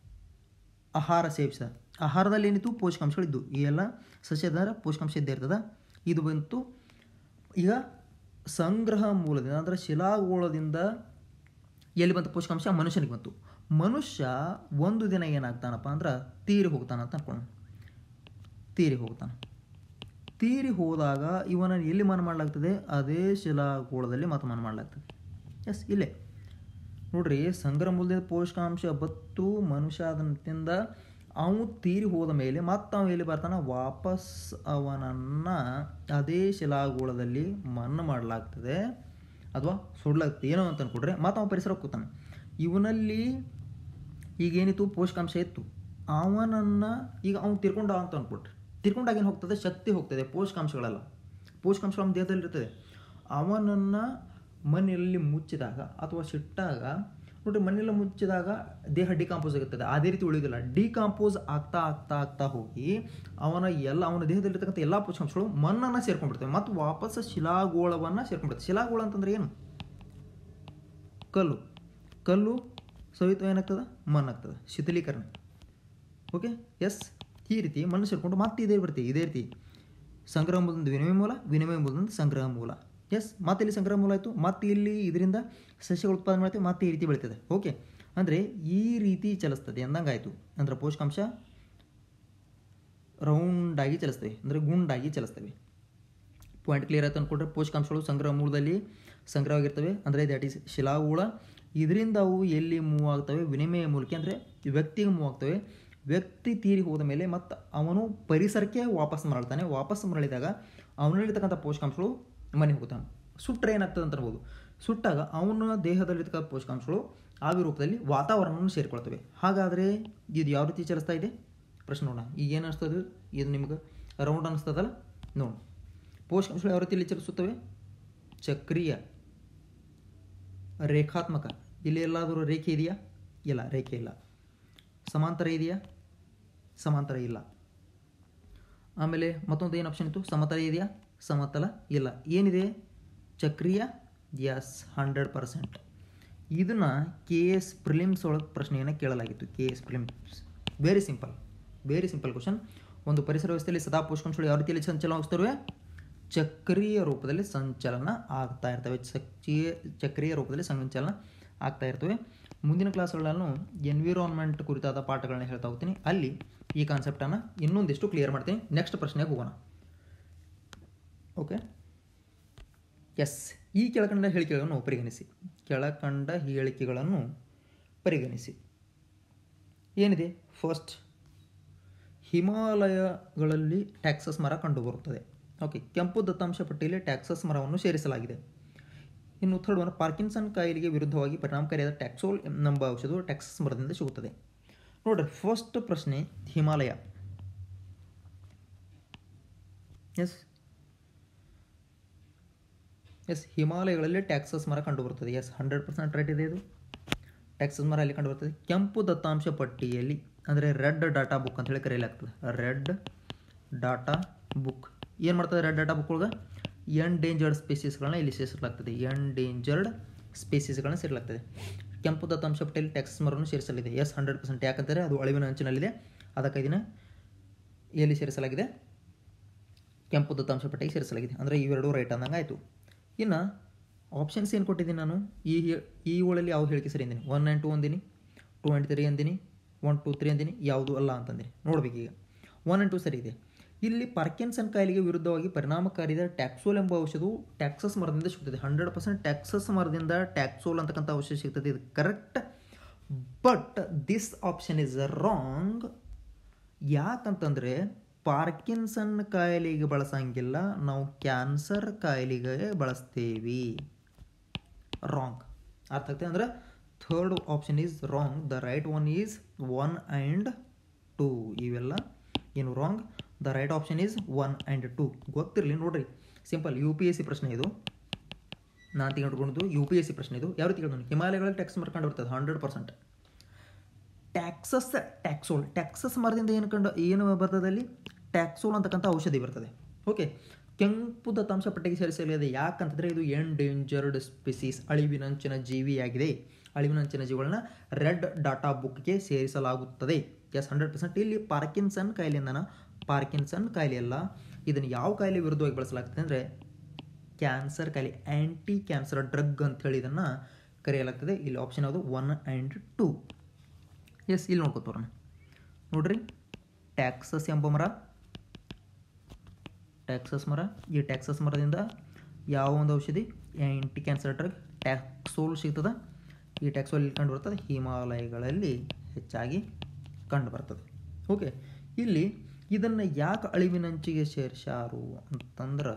[SPEAKER 1] ಆಹಾರ ಸೇವಿಸಿದ ಆಹಾರದಲ್ಲಿ ಏನಿತ್ತು ಪೋಷಕಾಂಶಗಳಿದ್ದು ಈ ಎಲ್ಲ ಸಸ್ಯದ ಪೋಷಕಾಂಶ ಇದ್ದೇ ಇರ್ತದ ಇದು ಬಂತು ಈಗ ಸಂಗ್ರಹ ಮೂಲದಿಂದ ಅಂದರೆ ಶಿಲಾಗೋಳದಿಂದ ಎಲ್ಲಿ ಬಂತು ಪೋಷಕಾಂಶ ಮನುಷ್ಯನಿಗೆ ಬಂತು ಮನುಷ್ಯ ಒಂದು ದಿನ ಏನಾಗ್ತಾನಪ್ಪ ಅಂದ್ರೆ ತೀರಿ ಹೋಗ್ತಾನ ಅಂತ ಅನ್ಕೊಂಡು ತೀರಿ ಹೋಗ್ತಾನೆ ತೀರಿ ಹೋದಾಗ ಇವನ ಎಲ್ಲಿ ಮನ ಮಾಡಲಾಗ್ತದೆ ಅದೇ ಶಿಲಾಗೋಳದಲ್ಲಿ ಮತ್ತೆ ಮನ ಮಾಡಲಾಗ್ತದೆ ಎಸ್ ಇಲ್ಲೇ ನೋಡ್ರಿ ಸಂಗ್ರಹ ಮೂಲದಿಂದ ಪೋಷಕಾಂಶ ಬತ್ತು ಮನುಷ್ಯ ಅದನ್ನ ತಿಂದ ಅವನು ತೀರಿ ಹೋದ ಮೇಲೆ ಮತ್ತೆ ಅವ ಎಲ್ಲಿ ಬರ್ತಾನ ವಾಪಸ್ ಅವನನ್ನು ಅದೇ ಶಿಲಾಗೋಳದಲ್ಲಿ ಮಣ್ಣು ಮಾಡಲಾಗ್ತದೆ ಅಥವಾ ಸುಡ್ಲಾಗ್ತದೆ ಏನೋ ಅಂತ ಅನ್ಕೊಡ್ರೆ ಮತ್ತೆ ಅವ ಪರಿಸರ ಕೂತಾನೆ ಇವನಲ್ಲಿ ಈಗೇನಿತ್ತು ಪೋಷಕಾಂಶ ಇತ್ತು ಅವನನ್ನು ಈಗ ಅವ್ನು ತಿರ್ಕೊಂಡ ಅಂತ ಅನ್ಕೊಟ್ರಿ ತಿರ್ಕೊಂಡಾಗ ಏನು ಹೋಗ್ತದೆ ಶಕ್ತಿ ಹೋಗ್ತದೆ ಪೋಷಕಾಂಶಗಳೆಲ್ಲ ಪೋಷಕಾಂಶ ಅವನ ದೇಹದಲ್ಲಿ ಇರ್ತದೆ ಅವನನ್ನು ಮಣ್ಣಲ್ಲಿ ಮುಚ್ಚಿದಾಗ ಅಥವಾ ಸಿಟ್ಟಾಗ ನೋಡ್ರಿ ಮಣ್ಣೆಲ್ಲ ಮುಚ್ಚಿದಾಗ ದೇಹ ಡಿಕಾಂಪೋಸ್ ಆಗುತ್ತದೆ ಅದೇ ರೀತಿ ಉಳಿಯೋದಿಲ್ಲ ಡಿಕಾಂಪೋಸ್ ಆಗ್ತಾ ಆಗ್ತಾ ಆಗ್ತಾ ಹೋಗಿ ಅವನ ಎಲ್ಲ ಅವನ ದೇಹದಲ್ಲಿರ್ತಕ್ಕಂಥ ಎಲ್ಲ ಪೋಷಕಾಂಶಗಳು ಮಣ್ಣನ್ನು ಸೇರ್ಕೊಂಡ್ಬಿಡ್ತವೆ ಮತ್ತು ವಾಪಸ್ ಶಿಲಾಗೋಳವನ್ನು ಸೇರ್ಕೊಂಡ್ಬಿಡ್ತವೆ ಶಿಲಾಗೋಳ ಅಂತಂದ್ರೆ ಏನು ಕಲ್ಲು ಕಲ್ಲು ಸವಿತು ಏನಾಗ್ತದೆ ಮಣ್ಣಾಗ್ತದೆ ಶಿಥಿಲೀಕರಣ ಓಕೆ ಎಸ್ ಈ ರೀತಿ ಮಣ್ಣು ಸೇರಿಕೊಂಡು ಮತ್ತೆ ಇದೇ ಬರ್ತದೆ ಇದೇ ರೀತಿ ಸಂಗ್ರಹ ಮೂಲದಿಂದ ವಿನಿಮಯ ಮೂಲ ವಿನಿಮಯ ಮೂಲದಿಂದ ಸಂಗ್ರಹ ಮೂಲ ಎಸ್ ಮತ್ತೆ ಇಲ್ಲಿ ಸಂಗ್ರಹ ಮೂಲ ಆಯಿತು ಮತ್ತೆ ಇಲ್ಲಿ ಇದರಿಂದ ಸಸ್ಯಗಳು ಉತ್ಪಾದನೆ ಮಾಡ್ತೇವೆ ಮತ್ತೆ ಈ ರೀತಿ ಬೆಳೀತದೆ ಓಕೆ ಅಂದರೆ ಈ ರೀತಿ ಚಲಿಸ್ತದೆ ಅಂದಂಗೆ ಆಯಿತು ಅಂದರೆ ಪೋಷಕಾಂಶ ರೌಂಡಾಗಿ ಚಲಿಸ್ತವೆ ಅಂದರೆ ಗುಂಡಾಗಿ ಚಲಿಸ್ತವೆ ಪಾಯಿಂಟ್ ಕ್ಲಿಯರ್ ಆಯ್ತು ಅಂದ್ಕೊಂಡ್ರೆ ಪೋಷಕಾಂಶಗಳು ಸಂಗ್ರಹ ಮೂಲದಲ್ಲಿ ಸಂಗ್ರಹವಾಗಿರ್ತವೆ ಅಂದರೆ ದ್ಯಾಟ್ ಈಸ್ ಶಿಲಾಹುಳ ಇದರಿಂದ ಅವು ಎಲ್ಲಿ ಮೂವ್ ಆಗ್ತವೆ ವಿನಿಮಯ ಮೂಲಕ ಅಂದರೆ ವ್ಯಕ್ತಿಗೆ ಮೂವ್ ಆಗ್ತವೆ ವ್ಯಕ್ತಿ ತೀರಿ ಹೋದ ಮೇಲೆ ಮತ್ತು ಅವನು ಪರಿಸರಕ್ಕೆ ವಾಪಸ್ ಮರಳ್ತಾನೆ ವಾಪಸ್ ಮರಳಿದಾಗ ಅವನಲ್ಲಿರ್ತಕ್ಕಂಥ ಪೋಷಕಾಂಶಗಳು ಮನೆ ಹೋಗ್ತಾನೆ ಸುಟ್ಟರೆ ಏನಾಗ್ತದೆ ಅಂತ ಅನ್ಬೋದು ಸುಟ್ಟಾಗ ಅವನ ದೇಹದಲ್ಲಿರ್ತಕ್ಕ ಪೋಷಕಾಂಶಗಳು ಆವಿ ರೂಪದಲ್ಲಿ ವಾತಾವರಣವನ್ನು ಸೇರಿಕೊಳ್ತವೆ ಹಾಗಾದರೆ ಇದು ಯಾವ ರೀತಿ ಚಲಿಸ್ತಾ ಇದೆ ಪ್ರಶ್ನೆ ನೋಡೋಣ ಈಗ ಏನು ಅನಿಸ್ತದೆ ಇದು ನಿಮ್ಗೆ ರೌಂಡ್ ಅನಿಸ್ತದಲ್ಲ ನೋಡಿ ಪೋಷಕಾಂಶಗಳು ಯಾವ ರೀತಿಯಲ್ಲಿ ಚಲಿಸುತ್ತವೆ ಚಕ್ರೀಯ ರೇಖಾತ್ಮಕ ಇಲ್ಲಿ ಎಲ್ಲಾದರೂ ರೇಖೆ ಇದೆಯಾ ಇಲ್ಲ ರೇಖೆ ಇಲ್ಲ ಸಮಾಂತರ ಇದೆಯಾ ಸಮಾಂತರ ಇಲ್ಲ ಆಮೇಲೆ ಮತ್ತೊಂದು ಏನು ಆಪ್ಷನ್ ಇತ್ತು ಸಮತಲ ಇದೆಯಾ ಸಮತಲ ಇಲ್ಲ ಏನಿದೆ ಚಕ್ರೀಯ ಎಸ್ ಹಂಡ್ರೆಡ್ ಪರ್ಸೆಂಟ್ ಇದನ್ನು ಕೆ ಎಸ್ ಪ್ರಿಲಿಮ್ಸ್ ಒಳಗೆ ಪ್ರಶ್ನೆಯನ್ನು ಕೇಳಲಾಗಿತ್ತು K S prelims very simple very simple question ಒಂದು ಪರಿಸರ ವ್ಯವಸ್ಥೆಯಲ್ಲಿ ಸದಾ ಪೋಷಕಾಂಶಗಳು ಯಾವ ರೀತಿಯಲ್ಲಿ ಸಂಚಲನವಾಗಿಸ್ತವೆ ಚಕ್ರೀಯ ರೂಪದಲ್ಲಿ ಸಂಚಲನ ಆಗ್ತಾ ಇರ್ತವೆ ಚಕ್ರೀಯ ಚಕ್ರೀಯ ರೂಪದಲ್ಲಿ ಸಂಚಲನ ಆಗ್ತಾ ಇರ್ತವೆ ಮುಂದಿನ ಕ್ಲಾಸ್ಗಳನ್ನು ಎನ್ವಿರಾನ್ಮೆಂಟ್ ಕುರಿತಾದ ಪಾಠಗಳನ್ನ ಹೇಳ್ತಾ ಹೋಗ್ತೀನಿ ಅಲ್ಲಿ ಈ ಕಾನ್ಸೆಪ್ಟನ್ನು ಇನ್ನೊಂದಿಷ್ಟು ಕ್ಲಿಯರ್ ಮಾಡ್ತೀನಿ ನೆಕ್ಸ್ಟ್ ಪ್ರಶ್ನೆಗೆ ಹೋಗೋಣ ಓಕೆ ಎಸ್ ಈ ಕೆಳಕಂಡ ಹೇಳಿಕೆಗಳನ್ನು ಪರಿಗಣಿಸಿ ಕೆಳಕಂಡ ಹೇಳಿಕೆಗಳನ್ನು ಪರಿಗಣಿಸಿ ಏನಿದೆ ಫಸ್ಟ್ ಹಿಮಾಲಯಗಳಲ್ಲಿ ಟ್ಯಾಕ್ಸಸ್ ಮರ ಕಂಡುಬರುತ್ತದೆ ಓಕೆ ಕೆಂಪು ದತ್ತಾಂಶ ಪಟ್ಟಿಯಲ್ಲಿ ಟ್ಯಾಕ್ಸಸ್ ಮರವನ್ನು ಸೇರಿಸಲಾಗಿದೆ ಇನ್ನು ಥರ್ಡ್ ಒನ್ ಪಾರ್ಕಿನ್ಸನ್ ಕಾಯಿಲೆಗೆ ವಿರುದ್ಧವಾಗಿ ಪರಿಣಾಮಕಾರಿಯಾದ ಟ್ಯಾಕ್ಸೋಲ್ ಎಂಬ ಔಷಧವು ಟ್ಯಾಕ್ಸಸ್ ಮರದಿಂದ ಸಿಗುತ್ತದೆ ನೋಡ್ರಿ ಫಸ್ಟ್ ಪ್ರಶ್ನೆ ಹಿಮಾಲಯ ಎಸ್ ಎಸ್ ಹಿಮಾಲಯಗಳಲ್ಲಿ ಟ್ಯಾಕ್ಸಸ್ ಮರ ಕಂಡುಬರುತ್ತದೆ ಎಸ್ ಹಂಡ್ರೆಡ್ ಪರ್ಸೆಂಟ್ ರೈಟ್ ಇದೆ ಇದು ಟ್ಯಾಕ್ಸಸ್ ಮರ ಅಲ್ಲಿ ಕಂಡುಬರ್ತದೆ ಕೆಂಪು ದತ್ತಾಂಶ ಪಟ್ಟಿಯಲ್ಲಿ ಅಂದರೆ ರೆಡ್ ಡಾಟಾ ಬುಕ್ ಅಂತ ಹೇಳಿ ಕರೆಯಲಾಗ್ತದೆ ರೆಡ್ ಡಾಟಾ ಬುಕ್ ಏನು ಮಾಡ್ತದೆ ರೆಡ್ ಡಾಟಾ ಬುಕ್ ಒಳಗೆ ಎಂಡೇಂಜರ್ಡ್ ಸ್ಪೀಸೀಸ್ಗಳನ್ನ ಇಲ್ಲಿ ಸೇರಿಸಲಾಗ್ತದೆ ಎಂಡೇಂಜರ್ಡ್ ಸ್ಪೀಸೀಸ್ಗಳನ್ನ ಸೇರಿಸಲಾಗ್ತದೆ ಕೆಂಪು ದತ್ತಾಂಶ ಪಟ್ಟಿಯಲ್ಲಿ ಟ್ಯಾಕ್ಸಸ್ ಮರವನ್ನು ಸೇರಿಸಲಿದೆ ಎಸ್ ಹಂಡ್ರೆಡ್ ಪರ್ಸೆಂಟ್ ಯಾಕಂದರೆ ಅದು ಅಳಿವಿನ ಅಂಚಿನಲ್ಲಿದೆ ಅದಕ್ಕೆ ಇದನ್ನು ಎಲ್ಲಿ ಸೇರಿಸಲಾಗಿದೆ ಕೆಂಪು ದತ್ತಾಂಶ ಪಟ್ಟಿಗೆ ಸೇರಿಸಲಾಗಿದೆ ಅಂದರೆ ಇವೆರಡೂ ರೈಟ್ ಅಂದಂಗೆ ಆಯಿತು ಇನ್ನು ಆಪ್ಷನ್ಸ್ ಏನು ಕೊಟ್ಟಿದ್ದೀನಿ ನಾನು ಈ ಹೇ- ಈ ಊಳಲ್ಲಿ ಯಾವ ಹೇಳಿಕೆ ಸರಿ ಅಂದಿನಿ ಒನ್ ಆ್ಯಂಡ್ ಟು ಅಂದಿನಿ ಟು ಆ್ಯಂಡ್ ತ್ರೀ ಅಂದಿನಿ ಒನ್ ಟು ತ್ರೀ ಅಂದಿನಿ ಯಾವುದು ಅಲ್ಲ ಅಂತಂದಿನಿ ನೋಡ್ಬೇಕು ಈಗ ಒನ್ ಆ್ಯಂಡ್ ಟು ಸರಿ ಇದೆ ಇಲ್ಲಿ ಪಾರ್ಕಿನ್ಸನ್ ಕಾಯಿಲೆಗೆ ವಿರುದ್ಧವಾಗಿ ಪರಿಣಾಮಕಾರಿಯಾದ ಟ್ಯಾಕ್ಸೋಲ್ ಎಂಬ ಔಷಧವು ಟ್ಯಾಕ್ಸಸ್ ಮರದಿಂದ ಸಿಗ್ತದೆ ಹಂಡ್ರೆಡ್ ಪರ್ಸೆಂಟ್ ಟ್ಯಾಕ್ಸಸ್ ಮರದಿಂದ ಟ್ಯಾಕ್ಸೋಲ್ ಅಂತಕ್ಕಂಥ ಔಷಧ ಸಿಗ್ತದೆ ಇದು correct but this option is wrong ಯಾಕಂತಂದರೆ ಪಾರ್ಕಿನ್ಸನ್ ಕಾಯಿಲೆಗೆ ಬಳಸಂಗಿಲ್ಲ ನಾವು ಕ್ಯಾನ್ಸರ್ ಕಾಯಿಲೆಗೆ ಬಳಸ್ತೇವೆ ರಾಂಗ್ ಅರ್ಥ ಆಗ್ತದೆ ಅಂದರೆ third option is wrong the right one is one and two ಇವೆಲ್ಲ ಏನು wrong the right option is one and two ಗೊತ್ತಿರಲಿ ನೋಡ್ರಿ simple U P S C ಪ್ರಶ್ನೆ ಇದು ನಾನು ತಿಳ್ಕೊಂಡಿದ್ದು ಯು ಪಿ ಎಸ್ ಸಿ ಪ್ರಶ್ನೆ ಇದು ಯಾವ ರೀತಿ ಕೇಳಿದ್ರು ಹಿಮಾಲಯಗಳಲ್ಲಿ ಟ್ಯಾಕ್ಸ್ ಮಾಡ್ಕೊಂಡು ಬರ್ತದೆ hundred percent taxus taxol taxus ಮರದಿಂದ ಏನು ಕಂಡು ಏನು ಬರ್ತದೆ ಅಲ್ಲಿ ಟ್ಯಾಕ್ಸೋಲ್ ಅಂತಕ್ಕಂಥ ಔಷಧಿ ಬರ್ತದೆ ಓಕೆ ಕೆಂಪು ದತ್ತಾಂಶ ಪಟ್ಟಿಗೆ ಸೇರಿಸಲಿದೆ ಯಾಕಂತಂದರೆ ಇದು ಎಂಡೇಂಜರ್ಡ್ ಸ್ಪೀಸೀಸ್ ಅಳಿವಿನಂಚಿನ ಜೀವಿಯಾಗಿದೆ ಅಳಿವಿನಂಚಿನ ಜೀವಿಗಳನ್ನ ರೆಡ್ ಡಾಟಾ ಬುಕ್ಗೆ ಸೇರಿಸಲಾಗುತ್ತದೆ ಎಸ್ ಹಂಡ್ರೆಡ್ ಪರ್ಸೆಂಟ್ ಇಲ್ಲಿ ಪಾರ್ಕಿನ್ಸನ್ ಕಾಯಿಲೆಯಿಂದನ ಪಾರ್ಕಿನ್ಸನ್ ಕಾಯಿಲೆ ಅಲ್ಲ ಇದನ್ನು ಯಾವ ಕಾಯಿಲೆ ವಿರುದ್ಧವಾಗಿ ಬಳಸಲಾಗ್ತದೆ ಅಂದರೆ ಕ್ಯಾನ್ಸರ್ ಕಾಯಿಲೆ ಆ್ಯಂಟಿ ಕ್ಯಾನ್ಸರ್ ಡ್ರಗ್ ಅಂತೇಳಿ ಇದನ್ನು ಕರೆಯಲಾಗ್ತದೆ ಇಲ್ಲಿ ಆಪ್ಷನ್ ಯಾವುದು ಒನ್ ಆ್ಯಂಡ್ ಟೂ ಎಸ್ ಇಲ್ಲಿ ನೋಡ್ಕೊತವ್ರಣ ನೋಡ್ರಿ ಟ್ಯಾಕ್ಸಸ್ ಎಂಬ ಮರ ಟ್ಯಾಕ್ಸಸ್ ಮರ ಈ ಟ್ಯಾಕ್ಸಸ್ ಮರದಿಂದ ಯಾವ ಒಂದು ಔಷಧಿ ಆ್ಯಂಟಿ ಕ್ಯಾನ್ಸರ್ ಡ್ರಗ್ ಟ್ಯಾಕ್ಸೋಲ್ ಸಿಗ್ತದೆ ಈ ಟ್ಯಾಕ್ಸೋಲ್ ಇಲ್ಲಿ ಕಂಡು ಬರ್ತದೆ ಹಿಮಾಲಯಗಳಲ್ಲಿ ಹೆಚ್ಚಾಗಿ ಕಂಡು ಬರ್ತದೆ ಓಕೆ ಇಲ್ಲಿ ಇದನ್ನು ಯಾಕೆ ಅಳಿವಿನಂಚಿಗೆ ಸೇರಿಸಾರು ಅಂತಂದ್ರೆ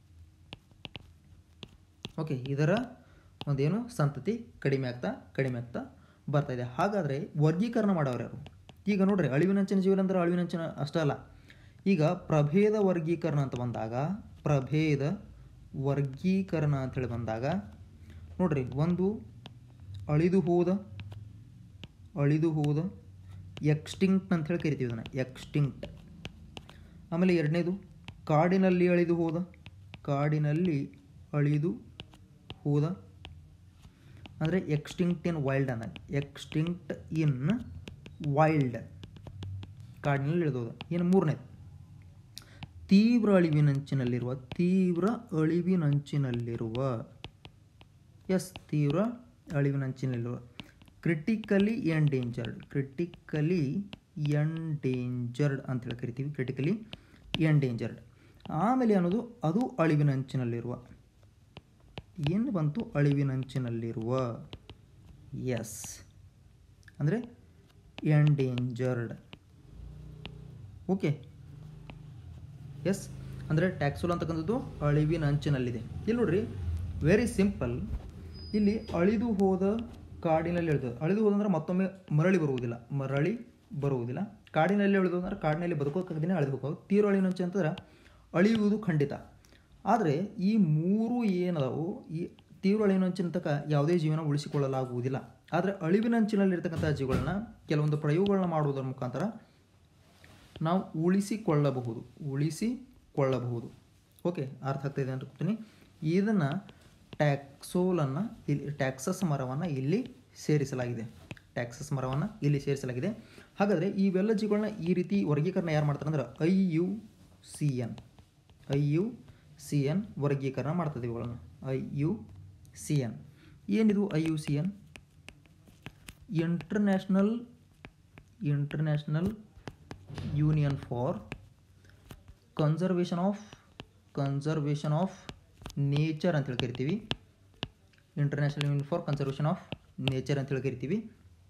[SPEAKER 1] ಓಕೆ ಇದರ ಒಂದೇನು ಸಂತತಿ ಕಡಿಮೆ ಆಗ್ತಾ ಕಡಿಮೆ ಆಗ್ತಾ ಬರ್ತಾ ಇದೆ ಹಾಗಾದರೆ ವರ್ಗೀಕರಣ ಮಾಡೋರು ಯಾರು ಈಗ ನೋಡ್ರಿ ಅಳಿವಿನಂಚಿನ ಜೀವನ ಅಂದ್ರೆ ಅಳಿವಿನಂಚಿನ ಅಷ್ಟೇ ಅಲ್ಲ ಈಗ ಪ್ರಭೇದ ವರ್ಗೀಕರಣ ಅಂತ ಬಂದಾಗ ಪ್ರಭೇದ ವರ್ಗೀಕರಣ ಅಂತೇಳಿ ಬಂದಾಗ ನೋಡ್ರಿ ಒಂದು ಅಳಿದು ಹೋದ ಅಳಿದು ಹೋದ ಎಕ್ಸ್ಟಿಂಕ್ಟ್ ಅಂತ ಹೇಳಿ ಕರಿತೀವಿ ಇದನ್ನು ಎಕ್ಸ್ಟಿಂಕ್ಟ್ ಆಮೇಲೆ ಎರಡನೇದು ಕಾಡಿನಲ್ಲಿ ಅಳಿದು ಹೋದ ಕಾಡಿನಲ್ಲಿ ಅಳಿದು ಹೋದ ಅಂದರೆ ಎಕ್ಸ್ಟಿಂಕ್ಟ್ ಇನ್ ವೈಲ್ಡ್ ಅನ್ನ ಎಕ್ಸ್ಟಿಂಕ್ಟ್ ಇನ್ ವೈಲ್ಡ್ ಕಾಡಿನಲ್ಲಿ ಇಳಿದೋದ ಇನ್ನು ಮೂರನೇದು ತೀವ್ರ ಅಳಿವಿನಂಚಿನಲ್ಲಿರುವ ತೀವ್ರ ಅಳಿವಿನಂಚಿನಲ್ಲಿರುವ ಎಸ್ ತೀವ್ರ ಅಳಿವಿನಂಚಿನಲ್ಲಿರುವ ಕ್ರಿಟಿಕಲಿ ಎಂಡೇಂಜರ್ಡ್ ಕ್ರಿಟಿಕಲಿ ಎಂಡೇಂಜರ್ಡ್ ಅಂತ ಹೇಳಿ ಕರಿತೀವಿ ಕ್ರಿಟಿಕಲಿ ಎಂಡೇಂಜರ್ಡ್ ಆಮೇಲೆ ಅನ್ನೋದು ಅದು ಅಳಿವಿನಂಚಿನಲ್ಲಿರುವ ಏನು ಬಂತು ಅಳಿವಿನಂಚಿನಲ್ಲಿರುವ ಎಸ್ ಅಂದರೆ ಎಂಡೇಂಜರ್ಡ್ ಓಕೆ ಎಸ್ ಅಂದರೆ ಟ್ಯಾಕ್ಸೋಲ್ ಅಂತಕ್ಕಂಥದ್ದು ಅಳಿವಿನ ಅಂಚಿನಲ್ಲಿದೆ ಇಲ್ಲಿ ನೋಡ್ರಿ ವೆರಿ ಸಿಂಪಲ್ ಇಲ್ಲಿ ಅಳಿದು ಹೋದ ಕಾಡಿನಲ್ಲಿ ಎಳೆದು ಅಳಿದು ಹೋದಂದ್ರೆ ಮತ್ತೊಮ್ಮೆ ಮರಳಿ ಬರುವುದಿಲ್ಲ ಮರಳಿ ಬರುವುದಿಲ್ಲ ಕಾಡಿನಲ್ಲಿ ಎಳೆದು ಅಂದ್ರೆ ಕಾಡಿನಲ್ಲಿ ಬದುಕೋಕ್ಕಾಗದೇ ಅಳಿದು ಹೋಗೋ ತೀರು ಅಳಿನಂಚೆ ಅಂತಂದ್ರೆ ಅಳಿಯುವುದು ಖಂಡಿತ ಆದರೆ ಈ ಮೂರು ಏನದಾವು ಈ ತೀವ್ರ ಅಳಿವಿನಂಚಿನ ತನಕ ಯಾವುದೇ ಜೀವನ ಉಳಿಸಿಕೊಳ್ಳಲಾಗುವುದಿಲ್ಲ ಆದರೆ ಅಳಿವಿನಂಚಿನಲ್ಲಿರ್ತಕ್ಕಂಥ ಜೀವಿಗಳನ್ನ ಕೆಲವೊಂದು ಪ್ರಯೋಗಗಳನ್ನ ಮಾಡುವುದರ ಮುಖಾಂತರ ನಾವು ಉಳಿಸಿಕೊಳ್ಳಬಹುದು ಉಳಿಸಿಕೊಳ್ಳಬಹುದು ಓಕೆ ಅರ್ಥ ಆಗ್ತಾಯಿದೆ ಅಂತ ಕೂತೀನಿ ಇದನ್ನು ಟ್ಯಾಕ್ಸೋಲನ್ನು ಇಲ್ಲಿ ಟ್ಯಾಕ್ಸಸ್ ಮರವನ್ನು ಇಲ್ಲಿ ಸೇರಿಸಲಾಗಿದೆ ಟ್ಯಾಕ್ಸಸ್ ಮರವನ್ನು ಇಲ್ಲಿ ಸೇರಿಸಲಾಗಿದೆ ಹಾಗಾದರೆ ಇವೆಲ್ಲ ಜೀವಿಗಳನ್ನ ಈ ರೀತಿ ವರ್ಗೀಕರಣ ಯಾರು ಮಾಡ್ತಾರೆ ಅಂದ್ರೆ I U C N I U C N ವರ್ಗೀಕರಣ ಮಾಡ್ತದೆ ಇವುಗಳನ್ನು ಐ ಯು ಸಿ ಎನ್ ಏನಿದು I U C N international international union for conservation of conservation of nature ಅಂತೇಳಿ ಕರಿತೀವಿ international union for conservation of nature ಅಂತೇಳಿ ಕರಿತೀವಿ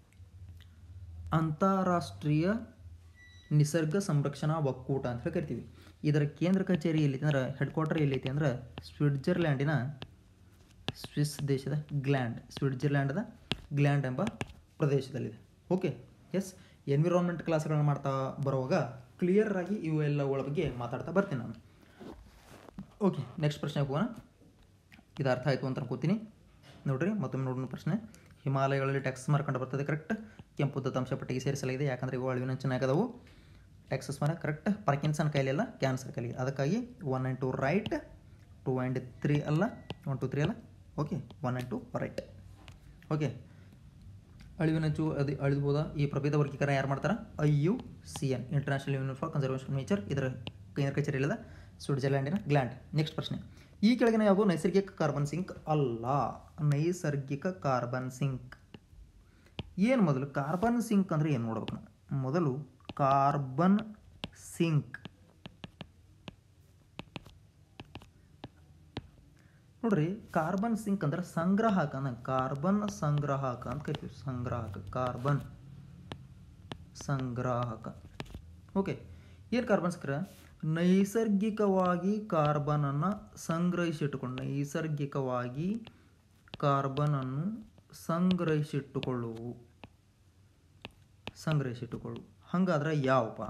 [SPEAKER 1] ಅಂತಾರಾಷ್ಟ್ರೀಯ ನಿಸರ್ಗ ಸಂರಕ್ಷಣಾ ಒಕ್ಕೂಟ ಅಂತ ಹೇಳಿ ಕರಿತೀವಿ ಇದರ ಕೇಂದ್ರ ಕಚೇರಿ ಎಲ್ಲಿದೆ ಅಂದ್ರೆ ಹೆಡ್ ಕ್ವಾರ್ಟರ್ ಎಲ್ಲೈತಿ ಅಂದ್ರೆ ಸ್ವಿಟ್ಜರ್ಲ್ಯಾಂಡಿನ ಸ್ವಿಸ್ ದೇಶದ ಗ್ಲ್ಯಾಂಡ್ ಸ್ವಿಟ್ಜರ್ಲ್ಯಾಂಡದ ಗ್ಲ್ಯಾಂಡ್ ಎಂಬ ಪ್ರದೇಶದಲ್ಲಿದೆ ಓಕೆ ಎಸ್ ಎನ್ವಿರಾನ್ಮೆಂಟ್ ಕ್ಲಾಸ್ಗಳನ್ನ ಮಾಡ್ತಾ ಬರುವಾಗ ಕ್ಲಿಯರ್ ಆಗಿ ಇವೆಲ್ಲವುಗಳ ಬಗ್ಗೆ ಮಾತಾಡ್ತಾ ಬರ್ತೀನಿ ನಾನು ಓಕೆ ನೆಕ್ಸ್ಟ್ ಪ್ರಶ್ನೆ ಹೋಗೋಣ ಇದು ಅರ್ಥ ಆಯಿತು ಅಂತ ಅನ್ಕೋತೀನಿ ನೋಡ್ರಿ ಮತ್ತೊಮ್ಮೆ ನೋಡೋಣ ಪ್ರಶ್ನೆ ಹಿಮಾಲಯಗಳಲ್ಲಿ ಟ್ಯಾಕ್ಸ್ ಮರ ಕಂಡು ಬರ್ತದೆ ಕರೆಕ್ಟ್ ಕೆಂಪು ದತ್ತಾಂಶ ಪಟ್ಟಿಗೆ ಸೇರಿಸಲಾಗಿದೆ ಯಾಕಂದರೆ ಇವು ಅಳಿವಿನ ಚೆನ್ನಾಗದವು ಟ್ಯಾಕ್ಸಸ್ ಮರ ಕರೆಕ್ಟ್ ಪಾರ್ಕಿನ್ಸನ್ ಕಾಯಿಲೆ ಕ್ಯಾನ್ಸರ್ ಕಾಯಿಲೆ ಅದಕ್ಕಾಗಿ one and two right two and three ಅಲ್ಲ ಒನ್ ಟು ತ್ರೀ ಅಲ್ಲ okay one and two right okay ಅಳಿವಿನಂಚು ಅದು ಅಳಿದುಬೋದ ಈ ಪ್ರಭೇದ ವರ್ಗೀಕರಣ ಯಾರು ಮಾಡ್ತಾರೆ I U C N international union for conservation nature ಇದರ ಕೇಂದ್ರ ಕಚೇರಿ ಇಲ್ಲದ ಸ್ವಿಟ್ಜರ್ಲ್ಯಾಂಡಿನ ಗ್ಲ್ಯಾಂಡ್ ನೆಕ್ಸ್ಟ್ ಪ್ರಶ್ನೆ ಈ ಕೆಳಗಿನ ಯಾವುದು ನೈಸರ್ಗಿಕ ಕಾರ್ಬನ್ ಸಿಂಕ್ ಅಲ್ಲ ನೈಸರ್ಗಿಕ ಕಾರ್ಬನ್ ಸಿಂಕ್ ಏನು ಮೊದಲು ಕಾರ್ಬನ್ ಸಿಂಕ್ ಅಂದರೆ ಏನು ನೋಡ್ಬೇಕು ನಾವು ಮೊದಲು ಕಾರ್ಬನ್ ಸಿಂಕ್ ನೋಡ್ರಿ ಕಾರ್ಬನ್ ಸಿಂಕ್ ಅಂದ್ರೆ ಸಂಗ್ರಾಹಕ ಅಂದ ಕಾರ್ಬನ್ ಸಂಗ್ರಾಹಕ ಅಂತ ಕರಿತೀವಿ ಸಂಗ್ರಾಹಕ ಕಾರ್ಬನ್ ಸಂಗ್ರಾಹಕ ಓಕೆ ಏನು ಕಾರ್ಬನ್ ಸಿಂಕ್ರ ನೈಸರ್ಗಿಕವಾಗಿ ಕಾರ್ಬನನ್ನು ಸಂಗ್ರಹಿಸಿಟ್ಟುಕೊಂಡು ನೈಸರ್ಗಿಕವಾಗಿ ಕಾರ್ಬನನ್ನು ಸಂಗ್ರಹಿಸಿಟ್ಟುಕೊಳ್ಳುವು ಸಂಗ್ರಹಿಸಿಟ್ಟುಕೊಳ್ಳು ಹಂಗಾದ್ರೆ ಯಾವಪ್ಪ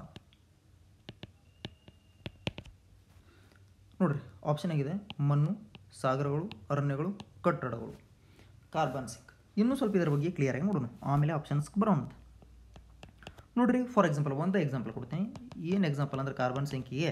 [SPEAKER 1] ನೋಡ್ರಿ ಆಪ್ಷನ್ ಆಗಿದೆ ಮಣ್ಣು ಸಾಗರಗಳು ಅರಣ್ಯಗಳು ಕಟ್ಟಡಗಳು ಕಾರ್ಬನ್ ಸಿಂಕ್ ಇನ್ನೂ ಸ್ವಲ್ಪ ಇದರ ಬಗ್ಗೆ ಕ್ಲಿಯರಾಗಿ ನೋಡೋಣ ಆಮೇಲೆ ಆಪ್ಷನ್ಸ್ ಬರೋಣ ನೋಡ್ರಿ ಫಾರ್ ಎಕ್ಸಾಂಪಲ್ ಒಂದು ಎಕ್ಸಾಂಪಲ್ ಕೊಡ್ತೀನಿ ಏನು ಎಕ್ಸಾಂಪಲ್ ಅಂದ್ರೆ ಕಾರ್ಬನ್ ಸಿಂಕಿಗೆ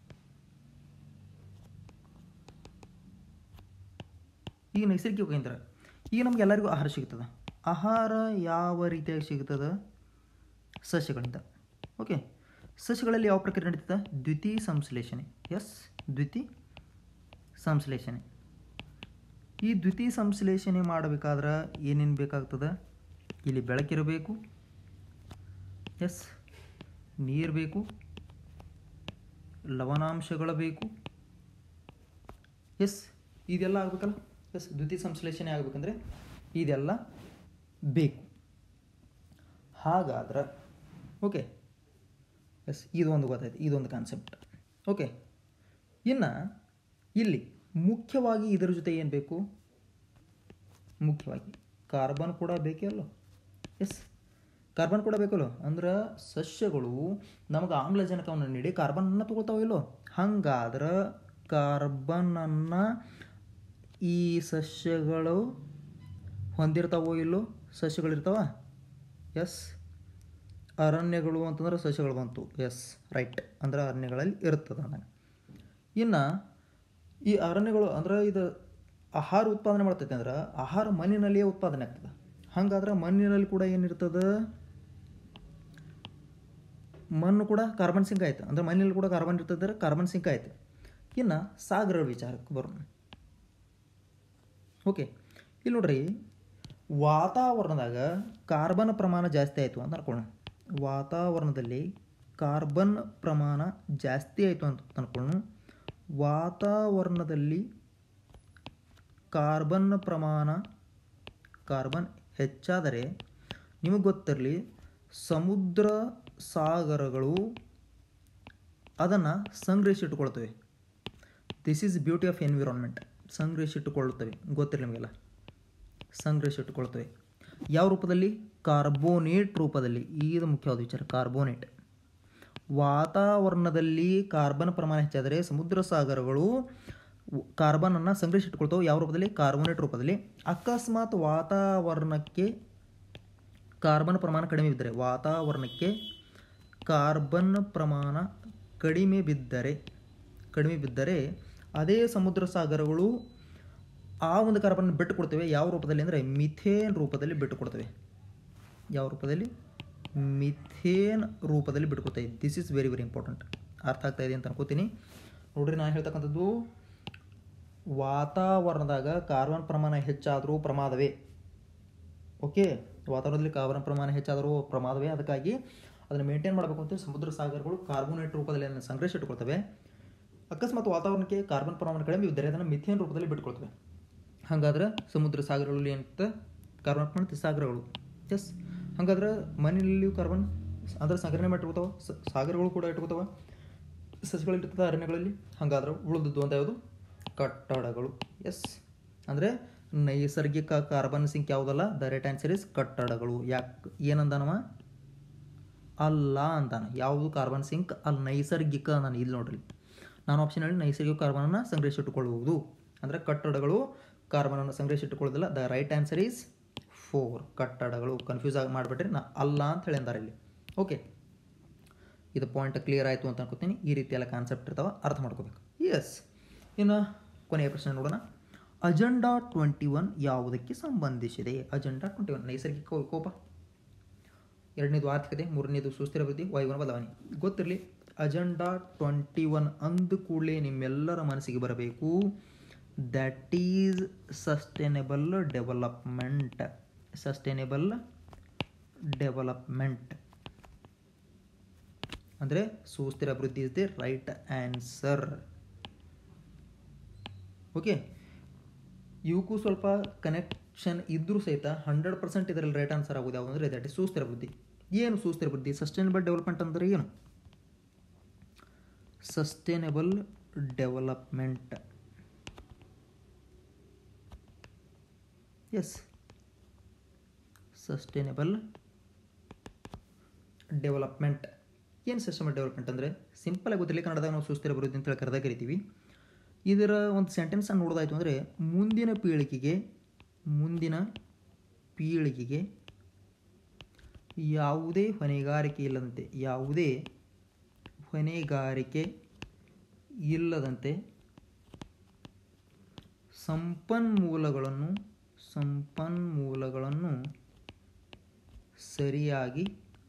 [SPEAKER 1] ಈಗ ನೈಸರ್ಗಿಕ ಕೇಂದ್ರ ಈಗ ನಮ್ಗೆ ಎಲ್ಲರಿಗೂ ಆಹಾರ ಸಿಗ್ತದೆ ಆಹಾರ ಯಾವ ರೀತಿಯಾಗಿ ಸಿಗ್ತದೆ ಸಸ್ಯಗಳಿಂದ ಓಕೆ ಸಸ್ಯಗಳಲ್ಲಿ ಯಾವ ಪ್ರಕ್ರಿಯೆ ನಡೀತದೆ ದ್ವಿತೀಯ ಸಂಶ್ಲೇಷಣೆ ಎಸ್ ದ್ವಿತೀಯ ಸಂಶ್ಲೇಷಣೆ ಈ ದ್ವಿತೀಯ ಸಂಶ್ಲೇಷಣೆ ಮಾಡಬೇಕಾದ್ರೆ ಏನೇನು ಬೇಕಾಗ್ತದೆ ಇಲ್ಲಿ ಬೆಳಕಿರಬೇಕು ಎಸ್ ನೀರು ಬೇಕು ಲವಣಾಂಶಗಳು ಬೇಕು ಎಸ್ ಇದೆಲ್ಲ ಆಗ್ಬೇಕಲ್ಲ ಎಸ್ ದ್ವಿತೀಯ ಸಂಶ್ಲೇಷಣೆ ಆಗ್ಬೇಕಂದ್ರೆ ಇದೆಲ್ಲ ಬೇಕು ಹಾಗಾದ್ರೆ ಓಕೆ ಎಸ್ ಇದೊಂದು ಗೊತ್ತಾಯ್ತು ಇದೊಂದು ಕಾನ್ಸೆಪ್ಟ್ ಓಕೆ ಇನ್ನು ಇಲ್ಲಿ ಮುಖ್ಯವಾಗಿ ಇದರ ಜೊತೆ ಏನು ಬೇಕು ಮುಖ್ಯವಾಗಿ ಕಾರ್ಬನ್ ಕೂಡ ಬೇಕೇ ಅಲ್ಲೋ ಎಸ್ ಕಾರ್ಬನ್ ಕೂಡ ಬೇಕಲ್ಲ ಅಂದ್ರೆ ಸಸ್ಯಗಳು ನಮಗೆ ಆಮ್ಲಜನಕವನ್ನು ನೀಡಿ ಕಾರ್ಬನನ್ನು ತಗೊಳ್ತಾವ ಇಲ್ಲೋ ಹಂಗಾದ್ರೆ ಕಾರ್ಬನನ್ನು ಈ ಸಸ್ಯಗಳು ಹೊಂದಿರ್ತಾವೋ ಇಲ್ಲೋ ಸಸ್ಯಗಳಿರ್ತಾವ ಎಸ್ ಅರಣ್ಯಗಳು ಅಂತಂದ್ರೆ ಸಸ್ಯಗಳು ಬಂತು ಎಸ್ ರೈಟ್ ಅಂದ್ರೆ ಅರಣ್ಯಗಳಲ್ಲಿ ಇರ್ತದೆ ಅಂದಾಗ ಇನ್ನು ಈ ಅರಣ್ಯಗಳು ಅಂದ್ರೆ ಇದು ಆಹಾರ ಉತ್ಪಾದನೆ ಮಾಡ್ತೈತೆ ಅಂದ್ರೆ ಆಹಾರ ಮಣ್ಣಿನಲ್ಲಿಯೇ ಉತ್ಪಾದನೆ ಆಗ್ತದೆ ಹಾಗಾದ್ರೆ ಮಣ್ಣಿನಲ್ಲಿ ಕೂಡ ಏನಿರ್ತದೆ ಮಣ್ಣು ಕೂಡ ಕಾರ್ಬನ್ ಸಿಂಕ್ ಆಯ್ತು ಅಂದ್ರೆ ಮಣ್ಣಿನಲ್ಲಿ ಕೂಡ ಕಾರ್ಬನ್ ಇರ್ತದೆ ಕಾರ್ಬನ್ ಸಿಂಕ್ ಆಯ್ತು ಇನ್ನು ಸಾಗರ ವಿಚಾರಕ್ಕೆ ಬರೋಣ ಓಕೆ ಇಲ್ಲಿ ನೋಡ್ರಿ ವಾತಾವರಣದಾಗ ಕಾರ್ಬನ್ ಪ್ರಮಾಣ ಜಾಸ್ತಿ ಆಯಿತು ಅಂತ ಅನ್ಕೊಳ್ಳೋಣ ವಾತಾವರಣದಲ್ಲಿ ಕಾರ್ಬನ್ ಪ್ರಮಾಣ ಜಾಸ್ತಿ ಆಯಿತು ಅಂತ ಅನ್ಕೊಳ್ಳೋಣ ವಾತಾವರಣದಲ್ಲಿ ಕಾರ್ಬನ್ ಪ್ರಮಾಣ ಕಾರ್ಬನ್ ಹೆಚ್ಚಾದರೆ ನಿಮಗೆ ಗೊತ್ತಿರಲಿ ಸಮುದ್ರ ಸಾಗರಗಳು ಅದನ್ನು ಸಂಗ್ರಹಿಸಿಟ್ಕೊಳ್ತವೆ this is beauty of environment ಸಂಗ್ರಹಿಸಿಟ್ಟುಕೊಳ್ಳುತ್ತವೆ ಗೊತ್ತಿರಲಿ ನಿಮಗೆಲ್ಲ ಸಂಗ್ರಹಿಸಿಟ್ಟುಕೊಳ್ಳುತ್ತವೆ ಯಾವ ರೂಪದಲ್ಲಿ ಕಾರ್ಬೋನೇಟ್ ರೂಪದಲ್ಲಿ ಇದು ಮುಖ್ಯವಾದ ವಿಚಾರ ಕಾರ್ಬೋನೇಟ್ ವಾತಾವರಣದಲ್ಲಿ ಕಾರ್ಬನ್ ಪ್ರಮಾಣ ಹೆಚ್ಚಾದರೆ ಸಮುದ್ರ ಸಾಗರಗಳು ಕಾರ್ಬನನ್ನು ಸಂಗ್ರಹಿಸಿಟ್ಟುಕೊಳ್ತಾವೆ ಯಾವ ರೂಪದಲ್ಲಿ ಕಾರ್ಬೋನೇಟ್ ರೂಪದಲ್ಲಿ ಅಕಸ್ಮಾತ್ ವಾತಾವರಣಕ್ಕೆ ಕಾರ್ಬನ್ ಪ್ರಮಾಣ ಕಡಿಮೆ ಬಿದ್ದರೆ ವಾತಾವರಣಕ್ಕೆ ಕಾರ್ಬನ್ ಪ್ರಮಾಣ ಕಡಿಮೆ ಬಿದ್ದರೆ ಕಡಿಮೆ ಬಿದ್ದರೆ ಅದೇ ಸಮುದ್ರ ಸಾಗರಗಳು ಆ ಒಂದು ಕಾರ್ಬನ್ ಬಿಟ್ಟು ಕೊಡ್ತವೆ ಯಾವ ರೂಪದಲ್ಲಿ ಅಂದರೆ ಮಿಥೇನ್ ರೂಪದಲ್ಲಿ ಬಿಟ್ಟು ಕೊಡ್ತವೆ ಯಾವ ರೂಪದಲ್ಲಿ ಮಿಥೇನ್ ರೂಪದಲ್ಲಿ ಬಿಟ್ಕೊಡ್ತವೆ this is very very important ಅರ್ಥ ಆಗ್ತಾ ಇದೆ ಅಂತ ಅನ್ಕೋತೀನಿ ನೋಡ್ರಿ ನಾನು ಹೇಳ್ತಕ್ಕಂಥದ್ದು ವಾತಾವರಣದಾಗ ಕಾರ್ಬನ್ ಪ್ರಮಾಣ ಹೆಚ್ಚಾದರೂ ಪ್ರಮಾದವೇ ಓಕೆ ವಾತಾವರಣದಲ್ಲಿ ಕಾರ್ಬನ್ ಪ್ರಮಾಣ ಹೆಚ್ಚಾದರೂ ಪ್ರಮಾದವೇ ಅದಕ್ಕಾಗಿ ಅದನ್ನು ಮೇಂಟೈನ್ ಮಾಡಬೇಕು ಅಂತ ಸಮುದ್ರ ಸಾಗರಗಳು ಕಾರ್ಬೋನೇಟ್ ರೂಪದಲ್ಲಿ ಅದನ್ನು ಸಂಗ್ರಹಿಸಿಟ್ಕೊಳ್ತವೆ ಅಕಸ್ಮಾತ್ ವಾತಾವರಣಕ್ಕೆ ಕಾರ್ಬನ್ ಪ್ರಮಾಣ ಕಡಿಮೆ ಇದ್ದರೆ ಅದನ್ನು ಮಿಥೇನ್ ರೂಪದಲ್ಲಿ ಬಿಟ್ಕೊಳ್ತವೆ ಹಾಗಾದ್ರೆ ಸಮುದ್ರ ಸಾಗರಗಳಲ್ಲಿ ಏನಂತ ಕಾರ್ಬನ್ ಪ್ರಮಾಣ ಸಾಗರಗಳು ಎಸ್ ಹಾಗಾದ್ರೆ ಮನೆಯಲ್ಲಿಯೂ ಕಾರ್ಬನ್ ಅದರ ಸಂಗ್ರಹಣೆ ಮಾಡಿ ಇಟ್ಕೋತಾವ ಸಾಗರಗಳು ಕೂಡ ಇಟ್ಕೋತಾವ ಸಸ್ಯಗಳಲ್ಲಿ ಇರ್ತದೆ ಅರಣ್ಯಗಳಲ್ಲಿ ಹಾಗಾದ್ರೆ ಉಳಿದದ್ದು ಅಂತ ಯಾವುದು ಕಟ್ಟಡಗಳು ಎಸ್ ಅಂದರೆ ನೈಸರ್ಗಿಕ ಕಾರ್ಬನ್ ಸಿಂಕ್ ಯಾವುದಲ್ಲ ದ ರೈಟ್ ಆನ್ಸರ್ ಇಸ್ ಕಟ್ಟಡಗಳು ಯಾಕೆ ಏನಂದಾನವ ಅಲ್ಲ ಅಂತಾನ ಯಾವುದು ಕಾರ್ಬನ್ ಸಿಂಕ್ ಅಲ್ಲಿ ನೈಸರ್ಗಿಕ ನಾನು ಇಲ್ಲಿ ನೋಡ್ರಿ ನಾನು ಆಪ್ಷನಲ್ಲಿ ನೈಸರ್ಗಿಕ ಕಾರ್ಬನನ್ನು ಸಂಗ್ರಹಿಸಿಟ್ಟುಕೊಳ್ಳುವುದು ಅಂದರೆ ಕಟ್ಟಡಗಳು ಕಾರ್ಬನನ್ನು ಸಂಗ್ರಹಿಸಿಟ್ಟುಕೊಳ್ಳೋದಿಲ್ಲ the right answer is four ಕಟ್ಟಡಗಳು ಕನ್ಫ್ಯೂಸ್ ಆಗಿ ಮಾಡಿಬಿಟ್ರೆ ನಾ ಅಲ್ಲ ಅಂತ ಹೇಳಿದ್ದಾರೆ ಇಲ್ಲಿ ಓಕೆ ಇದು ಪಾಯಿಂಟ್ ಕ್ಲಿಯರ್ ಆಯಿತು ಅಂತ ಅನ್ಕೋತೀನಿ ಈ ರೀತಿ ಎಲ್ಲ ಕಾನ್ಸೆಪ್ಟ್ ಇರ್ತಾವೆ ಅರ್ಥ ಮಾಡ್ಕೋಬೇಕು ಎಸ್ ಇನ್ನು ಕೊನೆಯ ಪ್ರಶ್ನೆ ನೋಡೋಣ ಅಜೆಂಡಾ ಟ್ವೆಂಟಿ ಒನ್ ಯಾವುದಕ್ಕೆ ಸಂಬಂಧಿಸಿದೆ ಅಜೆಂಡಾ ಟ್ವೆಂಟಿ ಒನ್ ನೈಸರ್ಗಿಕ ವಿಕೋಪ ಎರಡನೇದು ಆರ್ಥಿಕತೆ ಮೂರನೇದು ಸುಸ್ಥಿರ ಅಭಿವೃದ್ಧಿ ವಾಯುಗುಣ ಬದಲಾವಣೆ ಗೊತ್ತಿರಲಿ ಅಜೆಂಡಾ ಟ್ವೆಂಟಿ ಒನ್ ಅಂದ ಕೂಡಲೇ ನಿಮ್ಮೆಲ್ಲರ ಮನಸ್ಸಿಗೆ ಬರಬೇಕು that is sustainable development sustainable development ಅಂದರೆ ಸುಸ್ಥಿರ ಅಭಿವೃದ್ಧಿ is the right answer okay ಇವಕ್ಕೂ ಸ್ವಲ್ಪ ಕನೆಕ್ಷನ್ ಇದ್ದರೂ ಸಹಿತ ಹಂಡ್ರೆಡ್ ಪರ್ಸೆಂಟ್ ಇದರಲ್ಲಿ ರೈಟ್ ಆನ್ಸರ್ ಆಗೋದು ಯಾವುದು ಅಂದರೆ ದಟ್ ಇಸ್ ಸುಸ್ಥಿರ ಅಭಿವೃದ್ಧಿ ಏನು ಸುಸ್ಥಿರ ಅಭಿವೃದ್ಧಿ ಸಸ್ಟೈನಬಲ್ ಡೆವಲಪ್ಮೆಂಟ್ ಅಂದರೆ ಏನು sustainable development yes sustainable development ಏನು ಸಿಸ್ಟಮ್ ಡೆವಲಪ್ಮೆಂಟ್ ಅಂದರೆ ಸಿಂಪಲ್ ಆಗಿ ಗೊತ್ತಿರಲಿ ಕನ್ನಡದಾಗ ನಾವು ಸುಸ್ಥಿರ ಅಭಿವೃದ್ಧಿ ಅಂತ ಹೇಳಿ ಕರೆದಾಗ ಕರಿತೀವಿ ಇದರ ಒಂದು ಸೆಂಟೆನ್ಸನ್ನು ನೋಡೋದಾಯಿತು ಅಂದರೆ ಮುಂದಿನ ಪೀಳಿಗೆಗೆ ಮುಂದಿನ ಪೀಳಿಗೆಗೆ ಯಾವುದೇ ಹೊಣೆಗಾರಿಕೆ ಇಲ್ಲದಂತೆ ಯಾವುದೇ ಹೊಣೆಗಾರಿಕೆ ಇಲ್ಲದಂತೆ ಸಂಪನ್ಮೂಲಗಳನ್ನು ಸಂಪನ್ಮೂಲಗಳನ್ನು ಸರಿಯಾಗಿ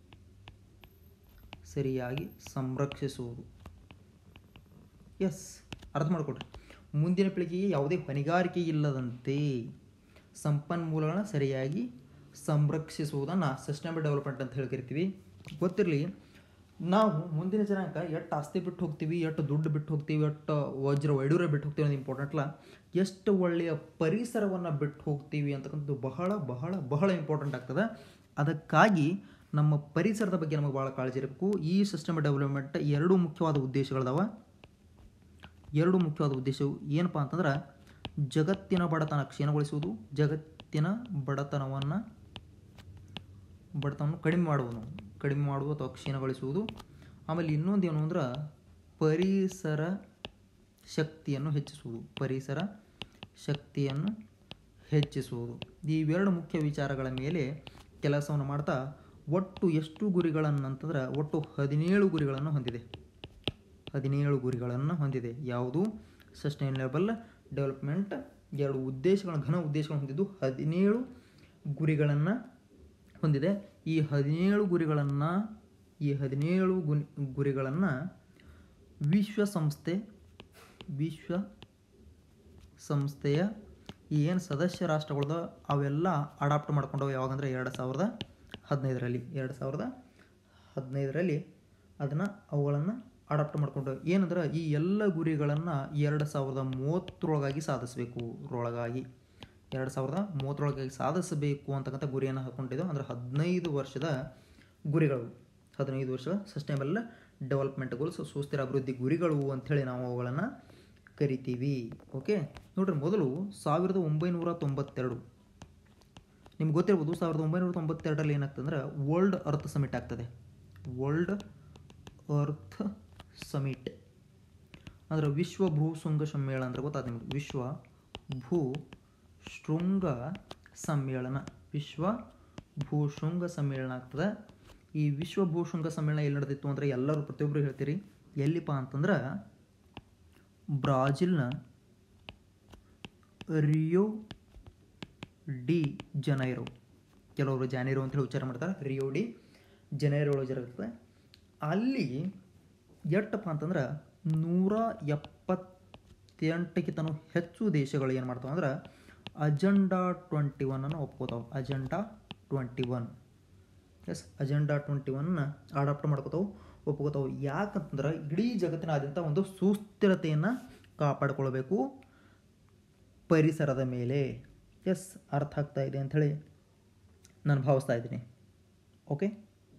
[SPEAKER 1] ಸರಿಯಾಗಿ ಸಂರಕ್ಷಿಸುವುದು ಎಸ್ ಅರ್ಥ ಮಾಡಿಕೊಡ್ರಿ ಮುಂದಿನ ಪೀಳಿಗೆಗೆ ಯಾವುದೇ ಹೊಣೆಗಾರಿಕೆ ಇಲ್ಲದಂತೆ ಸಂಪನ್ಮೂಲಗಳನ್ನ ಸರಿಯಾಗಿ ಸಂರಕ್ಷಿಸುವುದನ್ನು ಸಸ್ಟೈನಬಲ್ ಡೆವಲಪ್ಮೆಂಟ್ ಅಂತ ಹೇಳಿ ಕರಿತೀವಿ ಗೊತ್ತಿರಲಿ ನಾವು ಮುಂದಿನ ಜನಾಂಗ ಎಷ್ಟು ಆಸ್ತಿ ಬಿಟ್ಟು ಹೋಗ್ತೀವಿ ಎಷ್ಟು ದುಡ್ಡು ಬಿಟ್ಟು ಹೋಗ್ತೀವಿ ಎಷ್ಟು ವಜ್ರ ವೈಡೂರ ಬಿಟ್ಟು ಹೋಗ್ತೀವಿ ಅನ್ನೋದು ಇಂಪಾರ್ಟೆಂಟ್ ಅಲ್ಲ ಎಷ್ಟು ಒಳ್ಳೆಯ ಪರಿಸರವನ್ನು ಬಿಟ್ಟು ಹೋಗ್ತೀವಿ ಅಂತಕ್ಕಂಥದ್ದು ಬಹಳ ಬಹಳ ಬಹಳ ಇಂಪಾರ್ಟೆಂಟ್ ಆಗ್ತದೆ ಅದಕ್ಕಾಗಿ ನಮ್ಮ ಪರಿಸರದ ಬಗ್ಗೆ ನಮಗೆ ಭಾಳ ಕಾಳಜಿ ಇರಬೇಕು ಈ ಸಿಸ್ಟಮ್ ಡೆವಲಪ್ಮೆಂಟ್ ಎರಡು ಮುಖ್ಯವಾದ ಉದ್ದೇಶಗಳದಾವ ಎರಡು ಮುಖ್ಯವಾದ ಉದ್ದೇಶವು ಏನಪ್ಪ ಅಂತಂದ್ರೆ ಜಗತ್ತಿನ ಬಡತನ ಕ್ಷೀಣಗೊಳಿಸುವುದು ಜಗತ್ತಿನ ಬಡತನವನ್ನು ಬಡತನವನ್ನು ಕಡಿಮೆ ಮಾಡುವುದು ಕಡಿಮೆ ಮಾಡುವುದು ಅಥವಾ ಕ್ಷೀಣಗೊಳಿಸುವುದು ಆಮೇಲೆ ಇನ್ನೊಂದು ಏನು ಅಂದ್ರೆ ಪರಿಸರ ಶಕ್ತಿಯನ್ನು ಹೆಚ್ಚಿಸುವುದು ಪರಿಸರ ಶಕ್ತಿಯನ್ನು ಹೆಚ್ಚಿಸುವುದು ಇವೆರಡು ಮುಖ್ಯ ವಿಚಾರಗಳ ಮೇಲೆ ಕೆಲಸವನ್ನು ಮಾಡ್ತಾ ಒಟ್ಟು ಎಷ್ಟು ಗುರಿಗಳನ್ನು ಅಂತಂದ್ರೆ ಒಟ್ಟು ಹದಿನೇಳು ಗುರಿಗಳನ್ನು ಹೊಂದಿದೆ ಹದಿನೇಳು ಗುರಿಗಳನ್ನು ಹೊಂದಿದೆ ಯಾವುದು ಸಸ್ಟೈನಬಲ್ ಡೆವಲಪ್ಮೆಂಟ್ ಎರಡು ಉದ್ದೇಶಗಳನ್ನು ಘನ ಉದ್ದೇಶಗಳನ್ನು ಹೊಂದಿದ್ದು ಹದಿನೇಳು ಗುರಿಗಳನ್ನು ಹೊಂದಿದೆ ಈ ಹದಿನೇಳು ಗುರಿಗಳನ್ನು ಈ ಹದಿನೇಳು ಗುರಿ ಗುರಿಗಳನ್ನು ವಿಶ್ವಸಂಸ್ಥೆ ವಿಶ್ವ ಸಂಸ್ಥೆಯ ಈ ಏನು ಸದಸ್ಯ ರಾಷ್ಟ್ರಗಳದ ಅವೆಲ್ಲ ಅಡಾಪ್ಟ್ ಮಾಡ್ಕೊಂಡವು ಯಾವಾಗಂದ್ರೆ ಎರಡು ಸಾವಿರದ ಹದಿನೈದರಲ್ಲಿ ಎರಡು ಸಾವಿರದ ಹದಿನೈದರಲ್ಲಿ ಅದನ್ನು ಅವುಗಳನ್ನು ಅಡಾಪ್ಟ್ ಮಾಡ್ಕೊಂಡು ಏನಂದ್ರೆ ಈ ಎಲ್ಲ ಗುರಿಗಳನ್ನು ಎರಡು ಸಾವಿರದ ಮೂವತ್ತರೊಳಗಾಗಿ ಸಾಧಿಸಬೇಕು ಒಳಗಾಗಿ ಎರಡು ಸಾವಿರದ ಮೂವತ್ತರೊಳಗಾಗಿ ಸಾಧಿಸಬೇಕು ಅಂತಕ್ಕಂಥ ಗುರಿಯನ್ನು ಹಾಕ್ಕೊಂಡಿದ್ದು ಅಂದರೆ ಹದಿನೈದು ವರ್ಷದ ಗುರಿಗಳು ಹದಿನೈದು ವರ್ಷದ ಸಸ್ಟೈನಬಲ್ ಡೆವಲಪ್ಮೆಂಟ್ ಗೋಲ್ಸ್ ಸುಸ್ಥಿರ ಅಭಿವೃದ್ಧಿ ಗುರಿಗಳು ಅಂಥೇಳಿ ನಾವು ಅವುಗಳನ್ನು ಕರಿತೀವಿ ಓಕೆ ನೋಡ್ರಿ ಮೊದಲು ಸಾವಿರದ ಒಂಬೈನೂರ ತೊಂಬತ್ತೆರಡು ನಿಮ್ಗೆ ಗೊತ್ತಿರ್ಬೋದು ಸಾವಿರದ ಒಂಬೈನೂರ ತೊಂಬತ್ತೆರಡರಲ್ಲಿ ಏನಾಗ್ತದೆ ಅಂದ್ರೆ ವರ್ಲ್ಡ್ ಅರ್ತ್ ಸಮಿಟ್ ಆಗ್ತದೆ ವರ್ಲ್ಡ್ ಅರ್ತ್ ಸಮಿಟ್ ಅಂದ್ರೆ ವಿಶ್ವ ಭೂ ಶೃಂಗ ಸಮ್ಮೇಳನ ಅಂದ್ರೆ ಗೊತ್ತಾದ ನಿಮ್ಗೆ ವಿಶ್ವ ಭೂ ಶೃಂಗ ಸಮ್ಮೇಳನ ವಿಶ್ವ ಭೂ ಶೃಂಗ ಸಮ್ಮೇಳನ ಆಗ್ತದೆ ಈ ವಿಶ್ವ ಭೂ ಶೃಂಗ ಸಮ್ಮೇಳನ ಎಲ್ಲಿ ನಡೆದಿತ್ತು ಅಂದರೆ ಎಲ್ಲರೂ ಪ್ರತಿಯೊಬ್ಬರು ಹೇಳ್ತೀರಿ ಎಲ್ಲಿಪ್ಪ ಅಂತಂದ್ರೆ ಬ್ರಾಜಿಲ್ನ ರಿಯೋ ಡಿ ಜನೈರೋ ಕೆಲವರು ಜಾನೇರೋ ಅಂತೇಳಿ ಉಚ್ಚಾರ ಮಾಡ್ತಾರೆ ರಿಯೋ ಡಿ ಜನೈರೋ ಒಳಗೆ ಜరుగుತ್ತದೆ ಅಲ್ಲಿ ಎಷ್ಟಪ್ಪ ಅಂತಂದ್ರೆ ನೂರ ಎಪ್ಪತ್ತೆಂಟಕ್ಕಿಂತನೂ ಹೆಚ್ಚು ದೇಶಗಳು ಏನು ಮಾಡ್ತಾವೆ ಅಂದ್ರೆ ಅಜೆಂಡಾ ಟ್ವೆಂಟಿ ಒನ್ನನ್ನು ಒಪ್ಕೋತಾವೆ agenda twenty one yes agenda twenty ಒನ್ನ ಅಡಾಪ್ಟ್ ಮಾಡ್ಕೋತಾವೆ ಒಪ್ಕೋತಾವೆ ಯಾಕಂತಂದ್ರೆ ಇಡೀ ಜಗತ್ತಿನಾದ್ಯಂತ ಒಂದು ಸುಸ್ಥಿರತೆಯನ್ನು ಕಾಪಾಡಿಕೊಳ್ಬೇಕು ಪರಿಸರದ ಮೇಲೆ ಎಸ್ ಅರ್ಥ ಆಗ್ತಾ ಇದೆ ಅಂಥೇಳಿ ನಾನು ಭಾವಿಸ್ತಾ ಇದ್ದೀನಿ ಓಕೆ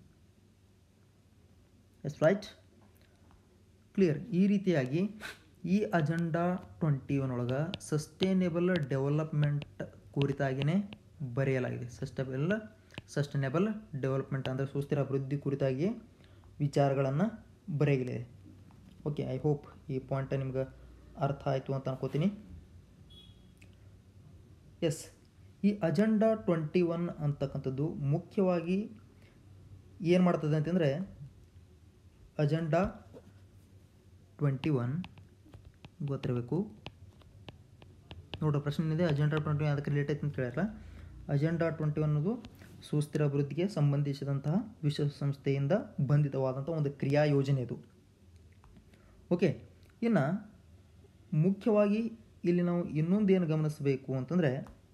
[SPEAKER 1] ಎಸ್ ರೈಟ್ ಕ್ಲಿಯರ್ ಈ ರೀತಿಯಾಗಿ ಈ ಅಜೆಂಡಾ ಟ್ವೆಂಟಿ ಒನ್ ಒಳಗೆ ಸಸ್ಟೈನೇಬಲ್ ಡೆವಲಪ್ಮೆಂಟ್ ಕುರಿತಾಗಿಯೇ ಬರೆಯಲಾಗಿದೆ ಸಸ್ಟೇಬಲ್ ಸಸ್ಟೈನೇಬಲ್ ಡೆವಲಪ್ಮೆಂಟ್ ಅಂದರೆ ಸುಸ್ಥಿರ ಅಭಿವೃದ್ಧಿ ಕುರಿತಾಗಿ ವಿಚಾರಗಳನ್ನು ಬರೆಯಲಿದೆ ಓಕೆ ಐ ಹೋಪ್ ಈ ಪಾಯಿಂಟ್ ನಿಮ್ಗೆ ಅರ್ಥ ಆಯಿತು ಅಂತ ಅನ್ಕೋತೀನಿ ಎಸ್ ಈ ಅಜೆಂಡಾ ಟ್ವೆಂಟಿ ಒನ್ ಅಂತಕ್ಕಂಥದ್ದು ಮುಖ್ಯವಾಗಿ ಏನು ಮಾಡ್ತದೆ ಅಂತಂದರೆ ಅಜೆಂಡಾ ಟ್ವೆಂಟಿ ಒನ್ ಗೊತ್ತಿರಬೇಕು ನೋಡೋ ಪ್ರಶ್ನೆ ಇದೆ ಅಜೆಂಡಾ ಟ್ವೆಂಟಿ ಒನ್ ಅದಕ್ಕೆ ರಿಲೇಟೆಡ್ ಅಂತ ಕೇಳ್ಯಾರ ಅಜೆಂಡಾ ಟ್ವೆಂಟಿ ಒನ್ ಅನ್ನೋದು ಸುಸ್ಥಿರ ಅಭಿವೃದ್ಧಿಗೆ ಸಂಬಂಧಿಸಿದಂತಹ ವಿಶ್ವಸಂಸ್ಥೆಯಿಂದ ಬಂಧಿತವಾದಂಥ ಒಂದು ಕ್ರಿಯಾ ಯೋಜನೆ ಇದು ಓಕೆ ಇನ್ನು ಮುಖ್ಯವಾಗಿ ಇಲ್ಲಿ ನಾವು ಇನ್ನೊಂದು ಏನು ಗಮನಿಸಬೇಕು ಅಂತಂದರೆ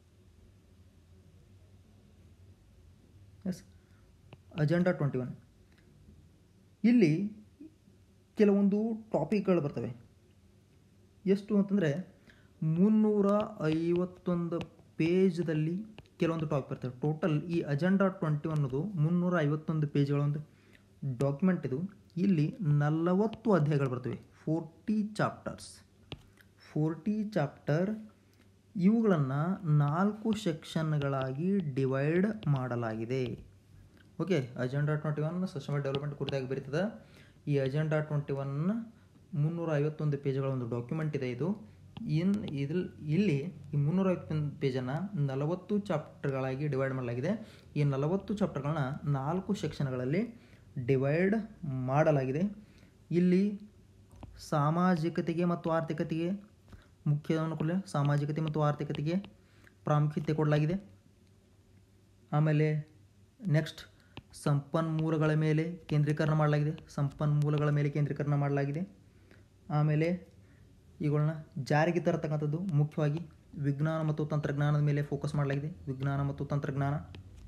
[SPEAKER 1] ಎಸ್ ಅಜೆಂಡಾ ಟ್ವೆಂಟಿ ಒನ್ ಇಲ್ಲಿ ಕೆಲವೊಂದು ಟಾಪಿಕ್ಗಳು ಬರ್ತವೆ ಎಷ್ಟು ಅಂತಂದರೆ ಮುನ್ನೂರ ಐವತ್ತೊಂದು ಪೇಜ್ದಲ್ಲಿ ಕೆಲವೊಂದು ಟಾಪಿಕ್ ಬರ್ತವೆ ಟೋಟಲ್ ಈ ಅಜೆಂಡಾ ಟ್ವೆಂಟಿ ಅನ್ನೋದು ಮುನ್ನೂರ ಐವತ್ತೊಂದು ಪೇಜ್ಗಳ ಒಂದು ಡಾಕ್ಯುಮೆಂಟ್ ಇದು ಇಲ್ಲಿ ನಲವತ್ತು ಅಧ್ಯಾಯಗಳು ಬರ್ತವೆ ಫೋರ್ಟಿ ಚಾಪ್ಟರ್ಸ್ ಫೋರ್ಟಿ ಚಾಪ್ಟರ್ ಇವುಗಳನ್ನು ನಾಲ್ಕು ಸೆಕ್ಷನ್ಗಳಾಗಿ ಡಿವೈಡ್ ಮಾಡಲಾಗಿದೆ okay agenda twenty one sustainable development ಕುರಿತಾಗಿ ಬರೀತದೆ ಈ ಅಜೆಂಡಾ ಟ್ವೆಂಟಿ ಒನ್ ಮುನ್ನೂರ ಐವತ್ತೊಂದು ಪೇಜ್ಗಳ ಒಂದು ಡಾಕ್ಯುಮೆಂಟ್ ಇದೆ ಇದು ಇನ್ ಇದ್ರಲ್ಲಿ ಇಲ್ಲಿ ಈ ಮುನ್ನೂರ ಐವತ್ತೊಂದು ಪೇಜನ್ನು ನಲವತ್ತು ಚಾಪ್ಟರ್ಗಳಾಗಿ ಡಿವೈಡ್ ಮಾಡಲಾಗಿದೆ ಈ ನಲವತ್ತು ಚಾಪ್ಟರ್ಗಳನ್ನ ನಾಲ್ಕು ಸೆಕ್ಷನ್ಗಳಲ್ಲಿ ಡಿವೈಡ್ ಮಾಡಲಾಗಿದೆ ಇಲ್ಲಿ ಸಾಮಾಜಿಕತೆಗೆ ಮತ್ತು ಆರ್ಥಿಕತೆಗೆ ಮುಖ್ಯ ಅನುಕೂಲ ಸಾಮಾಜಿಕತೆ ಮತ್ತು ಆರ್ಥಿಕತೆಗೆ ಪ್ರಾಮುಖ್ಯತೆ ಕೊಡಲಾಗಿದೆ ಆಮೇಲೆ ನೆಕ್ಸ್ಟ್ ಸಂಪನ್ಮೂಲಗಳ ಮೇಲೆ ಕೇಂದ್ರೀಕರಣ ಮಾಡಲಾಗಿದೆ ಸಂಪನ್ಮೂಲಗಳ ಮೇಲೆ ಕೇಂದ್ರೀಕರಣ ಮಾಡಲಾಗಿದೆ ಆಮೇಲೆ ಇವುಗಳನ್ನ ಜಾರಿಗೆ ತರತಕ್ಕಂಥದ್ದು ಮುಖ್ಯವಾಗಿ ವಿಜ್ಞಾನ ಮತ್ತು ತಂತ್ರಜ್ಞಾನದ ಮೇಲೆ ಫೋಕಸ್ ಮಾಡಲಾಗಿದೆ ವಿಜ್ಞಾನ ಮತ್ತು ತಂತ್ರಜ್ಞಾನ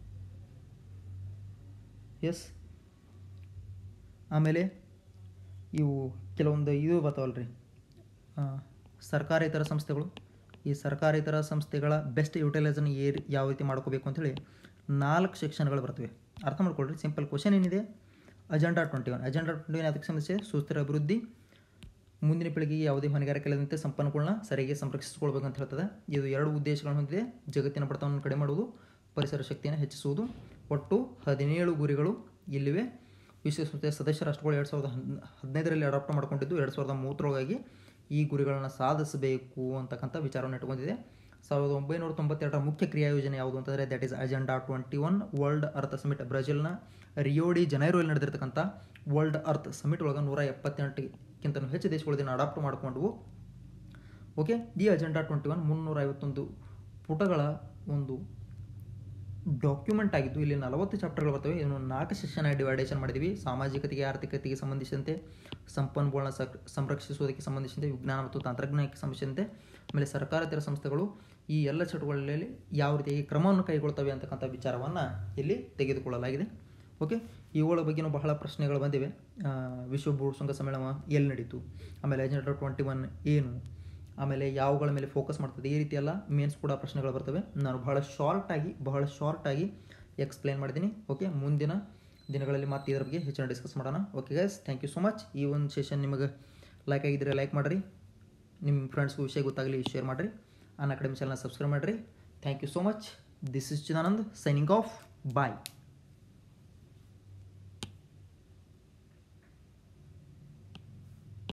[SPEAKER 1] ಎಸ್ ಆಮೇಲೆ ಇವು ಕೆಲವೊಂದು ಇದು ಬರ್ತಾವಲ್ರಿ ಸರ್ಕಾರೇತರ ಸಂಸ್ಥೆಗಳು ಈ ಸರ್ಕಾರೇತರ ಸಂಸ್ಥೆಗಳ ಬೆಸ್ಟ್ ಯುಟಿಲೈಸನ್ ಏ ಯಾವ ರೀತಿ ಮಾಡ್ಕೋಬೇಕು ಅಂಥೇಳಿ ನಾಲ್ಕು ಸೆಕ್ಷನ್ಗಳು ಬರ್ತವೆ ಅರ್ಥ ಮಾಡ್ಕೊಳ್ರಿ ಸಿಂಪಲ್ ಕ್ವಶನ್ ಏನಿದೆ agenda twenty one agenda twenty one ಅದಕ್ಕೆ ಸಂಬಂಧಿಸಿ ಸುಸ್ಥಿರ ಅಭಿವೃದ್ಧಿ ಮುಂದಿನ ಪೀಳಿಗೆಗೆ ಯಾವುದೇ ಹಾನಿಕಾರಕ ಇಲ್ಲದಂತೆ ಸಂಪನ್ಮೂಲನ ಸರಿಯಾಗಿ ಸಂರಕ್ಷಿಸಿಕೊಳ್ಬೇಕು ಅಂತ ಹೇಳ್ತದೆ ಇದು ಎರಡು ಉದ್ದೇಶಗಳನ್ನು ಹೊಂದಿದೆ ಜಗತ್ತಿನ ಬಡತನವನ್ನು ಕಡಿಮೆ ಮಾಡುವುದು ಪರಿಸರ ಶಕ್ತಿಯನ್ನು ಹೆಚ್ಚಿಸುವುದು ಒಟ್ಟು ಹದಿನೇಳು ಗುರಿಗಳು ಇಲ್ಲಿವೆ ವಿಶ್ವಸಂಸ್ಥೆಯ ಸದಸ್ಯ ರಾಷ್ಟ್ರಗಳು ಎರಡು ಸಾವಿರದ ಹದ್ ಹದಿನೈದರಲ್ಲಿ ಅಡಾಪ್ಟ್ ಮಾಡ್ಕೊಂಡಿದ್ದು ಎರಡು ಸಾವಿರದ ಮೂವತ್ತರೊಳಗಾಗಿ ಈ ಗುರಿಗಳನ್ನು ಸಾಧಿಸಬೇಕು ಅಂತಕ್ಕಂಥ ವಿಚಾರವನ್ನು ಇಟ್ಕೊಂಡಿದೆ ಸಾವಿರದ ಒಂಬೈನೂರ ತೊಂಬತ್ತೆರಡರ ಮುಖ್ಯ ಕ್ರಿಯಾ ಯೋಜನೆ ಯಾವುದು ಅಂತಂದರೆ that is agenda twenty one world earth summit ಬ್ರೆಜಿಲ್ನ ರಿಯೋಡಿ ಜನೈರೋಲ್ಲಿ ನಡೆದಿರ್ತಕ್ಕಂಥ ವರ್ಲ್ಡ್ ಅರ್ತ್ ಸಮಿಟ್ ಒಳಗೆ ನೂರ ಎಪ್ಪತ್ತೆಂಟಕ್ಕಿಂತ ಹೆಚ್ಚು ದೇಶಗಳು ಇದನ್ನು ಅಡಾಪ್ಟ್ ಮಾಡಿಕೊಂಡವು ಓಕೆ ಈ ಅಜೆಂಡಾ ಟ್ವೆಂಟಿ ಒನ್ ಮುನ್ನೂರ ಐವತ್ತೊಂದು ಪುಟಗಳ ಒಂದು ಡಾಕ್ಯುಮೆಂಟ್ ಆಗಿದ್ದು ಇಲ್ಲಿ ನಲವತ್ತು ಚಾಪ್ಟರ್ಗಳು ಬರ್ತವೆ ಇದನ್ನು ನಾಲ್ಕು ಸೆಕ್ಷನ್ ಡಿವೈಡೇಷನ್ ಮಾಡಿದ್ದೀವಿ ಸಾಮಾಜಿಕತೆಗೆ ಆರ್ಥಿಕತೆಗೆ ಸಂಬಂಧಿಸಿದಂತೆ ಸಂಪನ್ಮೂಲ ಸಂರಕ್ಷಿಸುವುದಕ್ಕೆ ಸಂಬಂಧಿಸಿದಂತೆ ವಿಜ್ಞಾನ ಮತ್ತು ತಂತ್ರಜ್ಞಾನಕ್ಕೆ ಸಂಬಂಧಿಸಿದಂತೆ ಆಮೇಲೆ ಸರ್ಕಾರೇತರ ಸಂಸ್ಥೆಗಳು ಈ ಎಲ್ಲ ಚಟುವಟಿಕೆಗಳಲ್ಲಿ ಯಾವ ರೀತಿಯಾಗಿ ಕ್ರಮವನ್ನು ಕೈಗೊಳ್ತವೆ ಅಂತಕ್ಕಂಥ ವಿಚಾರವನ್ನು ಇಲ್ಲಿ ತೆಗೆದುಕೊಳ್ಳಲಾಗಿದೆ ಓಕೆ ಇವುಗಳ ಬಗ್ಗೆನೂ ಬಹಳ ಪ್ರಶ್ನೆಗಳು ಬಂದಿವೆ ವಿಶ್ವ ಭೂ ಶೃಂಗ ಸಮ್ಮೇಳನ ಎಲ್ಲಿ ನಡೀತು ಆಮೇಲೆ ಅಜೆಂಡಾ ಟ್ವೆಂಟಿ ಒನ್ ಏನು ಆಮೇಲೆ ಯಾವುಗಳ ಮೇಲೆ ಫೋಕಸ್ ಮಾಡ್ತದೆ ಈ ರೀತಿ ಎಲ್ಲ ಮೇನ್ಸ್ ಕೂಡ ಪ್ರಶ್ನೆಗಳು ಬರ್ತವೆ ನಾನು ಬಹಳ ಶಾರ್ಟಾಗಿ ಬಹಳ ಶಾರ್ಟಾಗಿ ಎಕ್ಸ್ಪ್ಲೇನ್ ಮಾಡಿದ್ದೀನಿ ಓಕೆ ಮುಂದಿನ ದಿನಗಳಲ್ಲಿ ಮತ್ತೆ ಇದರ ಬಗ್ಗೆ ಹೆಚ್ಚಿನ ಡಿಸ್ಕಸ್ ಮಾಡೋಣ okay guys thank you so much ಈ ಒಂದು ಸೆಷನ್ ನಿಮಗೆ ಲೈಕ್ ಆಗಿದ್ದರೆ ಲೈಕ್ ಮಾಡಿರಿ ನಿಮ್ಮ ಫ್ರೆಂಡ್ಸ್ಗೂ ವಿಷಯ ಗೊತ್ತಾಗಲಿ ಶೇರ್ ಮಾಡಿರಿ ಅನ್ ಅಕಾಡೆಮಿ ಚಾನಲ್ ಸಬ್ಸ್ಕ್ರೈಬ್ ಮಾಡಿರಿ thank you so much this is Chidanand signing off bye